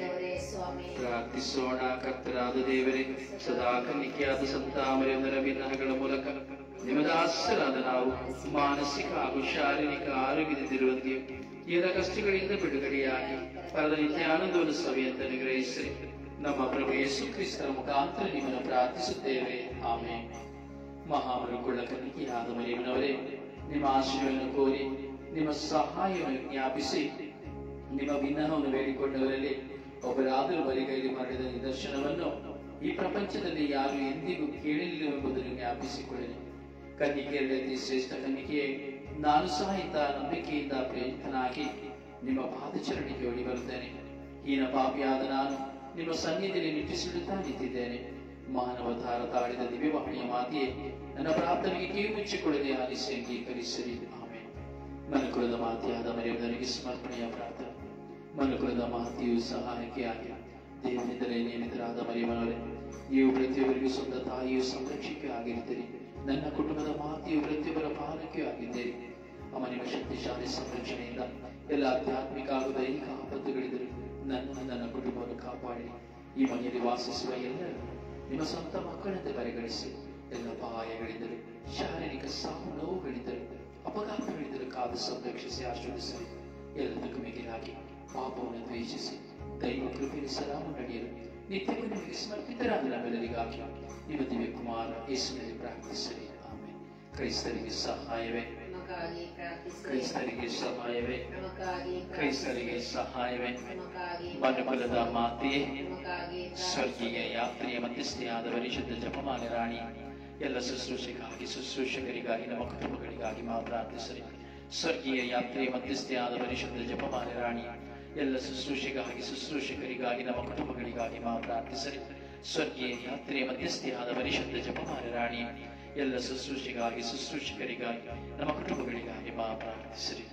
Speaker 2: ಸ್ವಾಮಿ
Speaker 1: ಪ್ರಾರ್ಥಿಸೋಣ ಕರ್ತರಾದ ದೇವರೇ ಸದಾ ಕನ್ನಿಕೆಯಾದ ಸಂತಾಮರೆಂದರ ವಿಧಾನಗಳ ಮೂಲಕ ನಿಮದಾಸರಾದ ನಾವು ಮಾನಸಿಕ ಹಾಗೂ ಶಾರೀರಿಕ ಆರೋಗ್ಯದಿಂದಿರುವಂತೆ ಎಲ್ಲ ಕಷ್ಟಗಳಿಂದ ಬಿಡುಗಡೆಯಾಗಿ ಪರದ ನಿತ್ಯ ಆನಂದವನ್ನು ಸವಿಯಂತ ನಿಗ್ರಹಿಸಿ ನಮ್ಮ ಪ್ರಭು ಯೇಸು ಕ್ರಿಸ್ತರ ಮುಖಾಂತರ ನಿಮ್ಮನ್ನು ಪ್ರಾರ್ಥಿಸುತ್ತೇವೆ ಆಮೇಲೆ ಮಹಾಮರುಕೊಳ್ಳ ಕನ್ನಿಕೆಯಾದ ಮರಿಯಮ್ಮನವರೇ ನಿಮ್ಮ ಆಶ್ರಯವನ್ನು ಕೋರಿ ನಿಮ್ಮ ಸಹಾಯವನ್ನು ಜ್ಞಾಪಿಸಿ ನಿಮ್ಮ ವಿನ್ನಹವನ್ನು ಬೇಡಿಕೊಂಡವರಲ್ಲಿ ಒಬ್ಬರಾದರೂ ಬರಿಗೈಲಿ ಮಾಡಿದ ನಿದರ್ಶನವನ್ನು ಈ ಪ್ರಪಂಚದಲ್ಲಿ ಯಾರು ಎಂದಿಗೂ ಕೇಳಿಲ್ಲವೆಂಬುದನ್ನು ಜ್ಞಾಪಿಸಿಕೊಳ್ಳಲಿ ಕನ್ನಿಕೆಯರಲ್ಲಿ ಶ್ರೇಷ್ಠ ಕನ್ನಿಕೆಯೇ ನಾನು ಸಹ ಇಂಥ ನಂಬಿಕೆಯಿಂದ ಪ್ರೇರಿತನಾಗಿ ನಿಮ್ಮ ಪಾದಚರಣೆಗೆ ಓಡಿ ಬರುತ್ತೇನೆ ಹೀನ ಪಾಪಿಯಾದ ನಾನು ನಿಮ್ಮ ಸನ್ನಿಧಿಯಲ್ಲಿ ನಿಟ್ಟಿಸಿಡುತ್ತಾ ನಿಂತಿದ್ದೇನೆ ಮಾನವತಾರ ತಾಳಿದ ದಿವ್ಯವಾಣಿಯ ಮಾತೆಯೇ ನನ್ನ ಪ್ರಾರ್ಥನೆಗೆ ಕಿವಿ ಮುಚ್ಚಿಕೊಳ್ಳದೆ ಆಲಿಸಿ ಅಂಗೀಕರಿಸಿರಿ ಆಮೇಲೆ ಮನುಕುಲದ ಮಾತೆಯಾದ ಮರೆಯುವುದರಿಗೆ ಸಮರ್ಪಣೆಯ ಪ್ರಾರ್ಥನೆ ಮನುಕುಲದ ಮಾತೆಯು ಸಹಾಯಕ್ಕೆ ಆಗಿ ದೇವರಿಂದಲೇ ನೇಮಿತರಾದ ಮರಿಯಮನವರೇ ನೀವು ಪ್ರತಿಯೊಬ್ಬರಿಗೂ ಸ್ವಂತ ತಾಯಿಯು ಸಂರಕ್ಷಕ್ಕೆ ಆಗಿರ್ತೀರಿ ನನ್ನ ಕುಟುಂಬದ ಮಾತೆಯು ಪ್ರತಿಯೊಬ್ಬರ ಪಾಲಕ್ಕೆ ಆಗಿದ್ದೀರಿ ಅಮ್ಮ ನಿಮ್ಮ ಶಕ್ತಿಶಾಲಿ ಸಂರಕ್ಷಣೆಯಿಂದ ಎಲ್ಲ ಆಧ್ಯಾತ್ಮಿಕ ಹಾಗೂ ದೈಹಿಕ ಆಪತ್ತುಗಳಿದ್ದರು ನನ್ನನ್ನು ನನ್ನ ಕುಟುಂಬವನ್ನು ಕಾಪಾಡಿ ಈ ಮನೆಯಲ್ಲಿ ವಾಸಿಸುವ ಎಲ್ಲರೂ ನಿಮ್ಮ ಸ್ವಂತ ಮಕ್ಕಳಂತೆ ಪರಿಗಣಿಸಿ ಎಲ್ಲ ಅಪಾಯಗಳಿದ್ದರು ಶಾರೀರಿಕ ಸಾವು ನೋವುಗಳಿದ್ದರು ಅಪಘಾತಗಳಿದ್ದರು ಕಾದು ಸಂರಕ್ಷಿಸಿ ಆಶೀರ್ವದಿಸಲಿ ಎಲ್ಲದಕ್ಕೂ ಮಿಗಿಲಾಗಿ ಪಾಪವನ್ನು ದ್ವೇಷಿಸಿ ದೈವ ಕೃಪೆಯಲ್ಲಿ ಸಲಾಮ ನಡೆಯಲು ನಿತ್ಯವೂ ನಿಮಗೆ ಸಮರ್ಪಿತರಾದ ನಾವೆಲ್ಲರಿಗಾಗಿ ನಿಮ್ಮ ದಿವ್ಯ ಕುಮಾರ ಯೇಸುವಿನಲ್ಲಿ ಪ್ರಾರ್ಥಿಸಲಿ ಆಮೇಲೆ ಕ್ರೈಸ್ತರಿಗೆ ಸಹಾಯವೇ
Speaker 2: ನಮಗಾಗಿ ಪ್ರಾರ್ಥಿಸಿರಿ
Speaker 1: ಕ್ರೈಸ್ತರಿಗೆ ಸಹಾಯವೇ
Speaker 2: ನಮಗಾಗಿ
Speaker 1: ಕ್ರೈಸ್ತರಿಗೆ ಸಹಾಯವೇ
Speaker 2: ನಮಗಾಗಿ
Speaker 1: ಮನುಕುಲದ ಮಾತೆಯೇ
Speaker 2: ನಮಗಾಗಿ
Speaker 1: ಸ್ವರ್ಗೀಯ ಯಾತ್ರೆಯ ಮಧ್ಯಸ್ಥೆಯಾದ ಪರಿಶುದ್ಧ ಜಪಮಾಲೆ ರಾಣಿ ಎಲ್ಲ ಶುಶ್ರೂಷೆಗಾಗಿ ಶುಶ್ರೂಷಕರಿಗಾಗಿ ನಮ್ಮ ಕುಟುಂಬಗಳಿಗಾಗಿ ಮಾ ಪ್ರಾರ್ಥಿಸಲಿ ಸ್ವರ್ಗೀಯ ಯಾತ್ರೆಯ ಮಧ್ಯಸ್ಥೆಯಾದ ಪರಿಶುದ್ಧ ಜಪಮಾಲೆ ರಾಣಿ ಎಲ್ಲ ಶುಶ್ರೂಷೆಗಾಗಿ ಶುಶ್ರೂಷಕರಿಗಾಗಿ ನಮ್ಮ ಕುಟುಂಬಗಳಿಗಾಗಿ ಮಾ ಪ್ರಾರ್ಥಿಸಲಿ ಸ್ವರ್ಗೀಯ ಯಾತ್ರೆಯ ಮಧ್ಯಸ್ಥೆಯಾದ ಪರಿಶುದ್ಧ ಜಪಮಾಲೆ ರಾಣಿ ಎಲ್ಲ ಶುಶ್ರೂಷೆಗಾಗಿ ಶುಶ್ರೂಷಕರಿಗಾಗಿ ನಮ್ಮ ಕುಟುಂಬಗಳಿಗಾಗಿ ಮಾ ಪ್ರಾರ್ಥಿಸಲಿ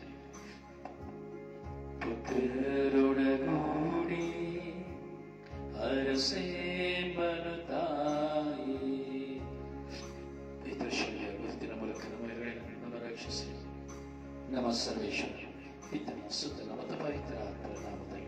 Speaker 1: ಪುತ್ರರೊಡಗೂಡಿ ಅರಸೇ ಬರುತ್ತಾಯಿ ಪಿತೃಶಲ್ಯ ಗುರುತಿನ ಮೂಲಕ ನಮ್ಮೆಲ್ಲರನ್ನು ನಮ್ಮ ರಕ್ಷಿಸಿ ನಮ್ಮ ಸರ್ವೇಶ್ವರ ಪಿತನ ಸುತ್ತ ನಮ್ಮ ಪವಿತ್ರ ಆತ್ಮರ ನಾಮದಲ್ಲಿ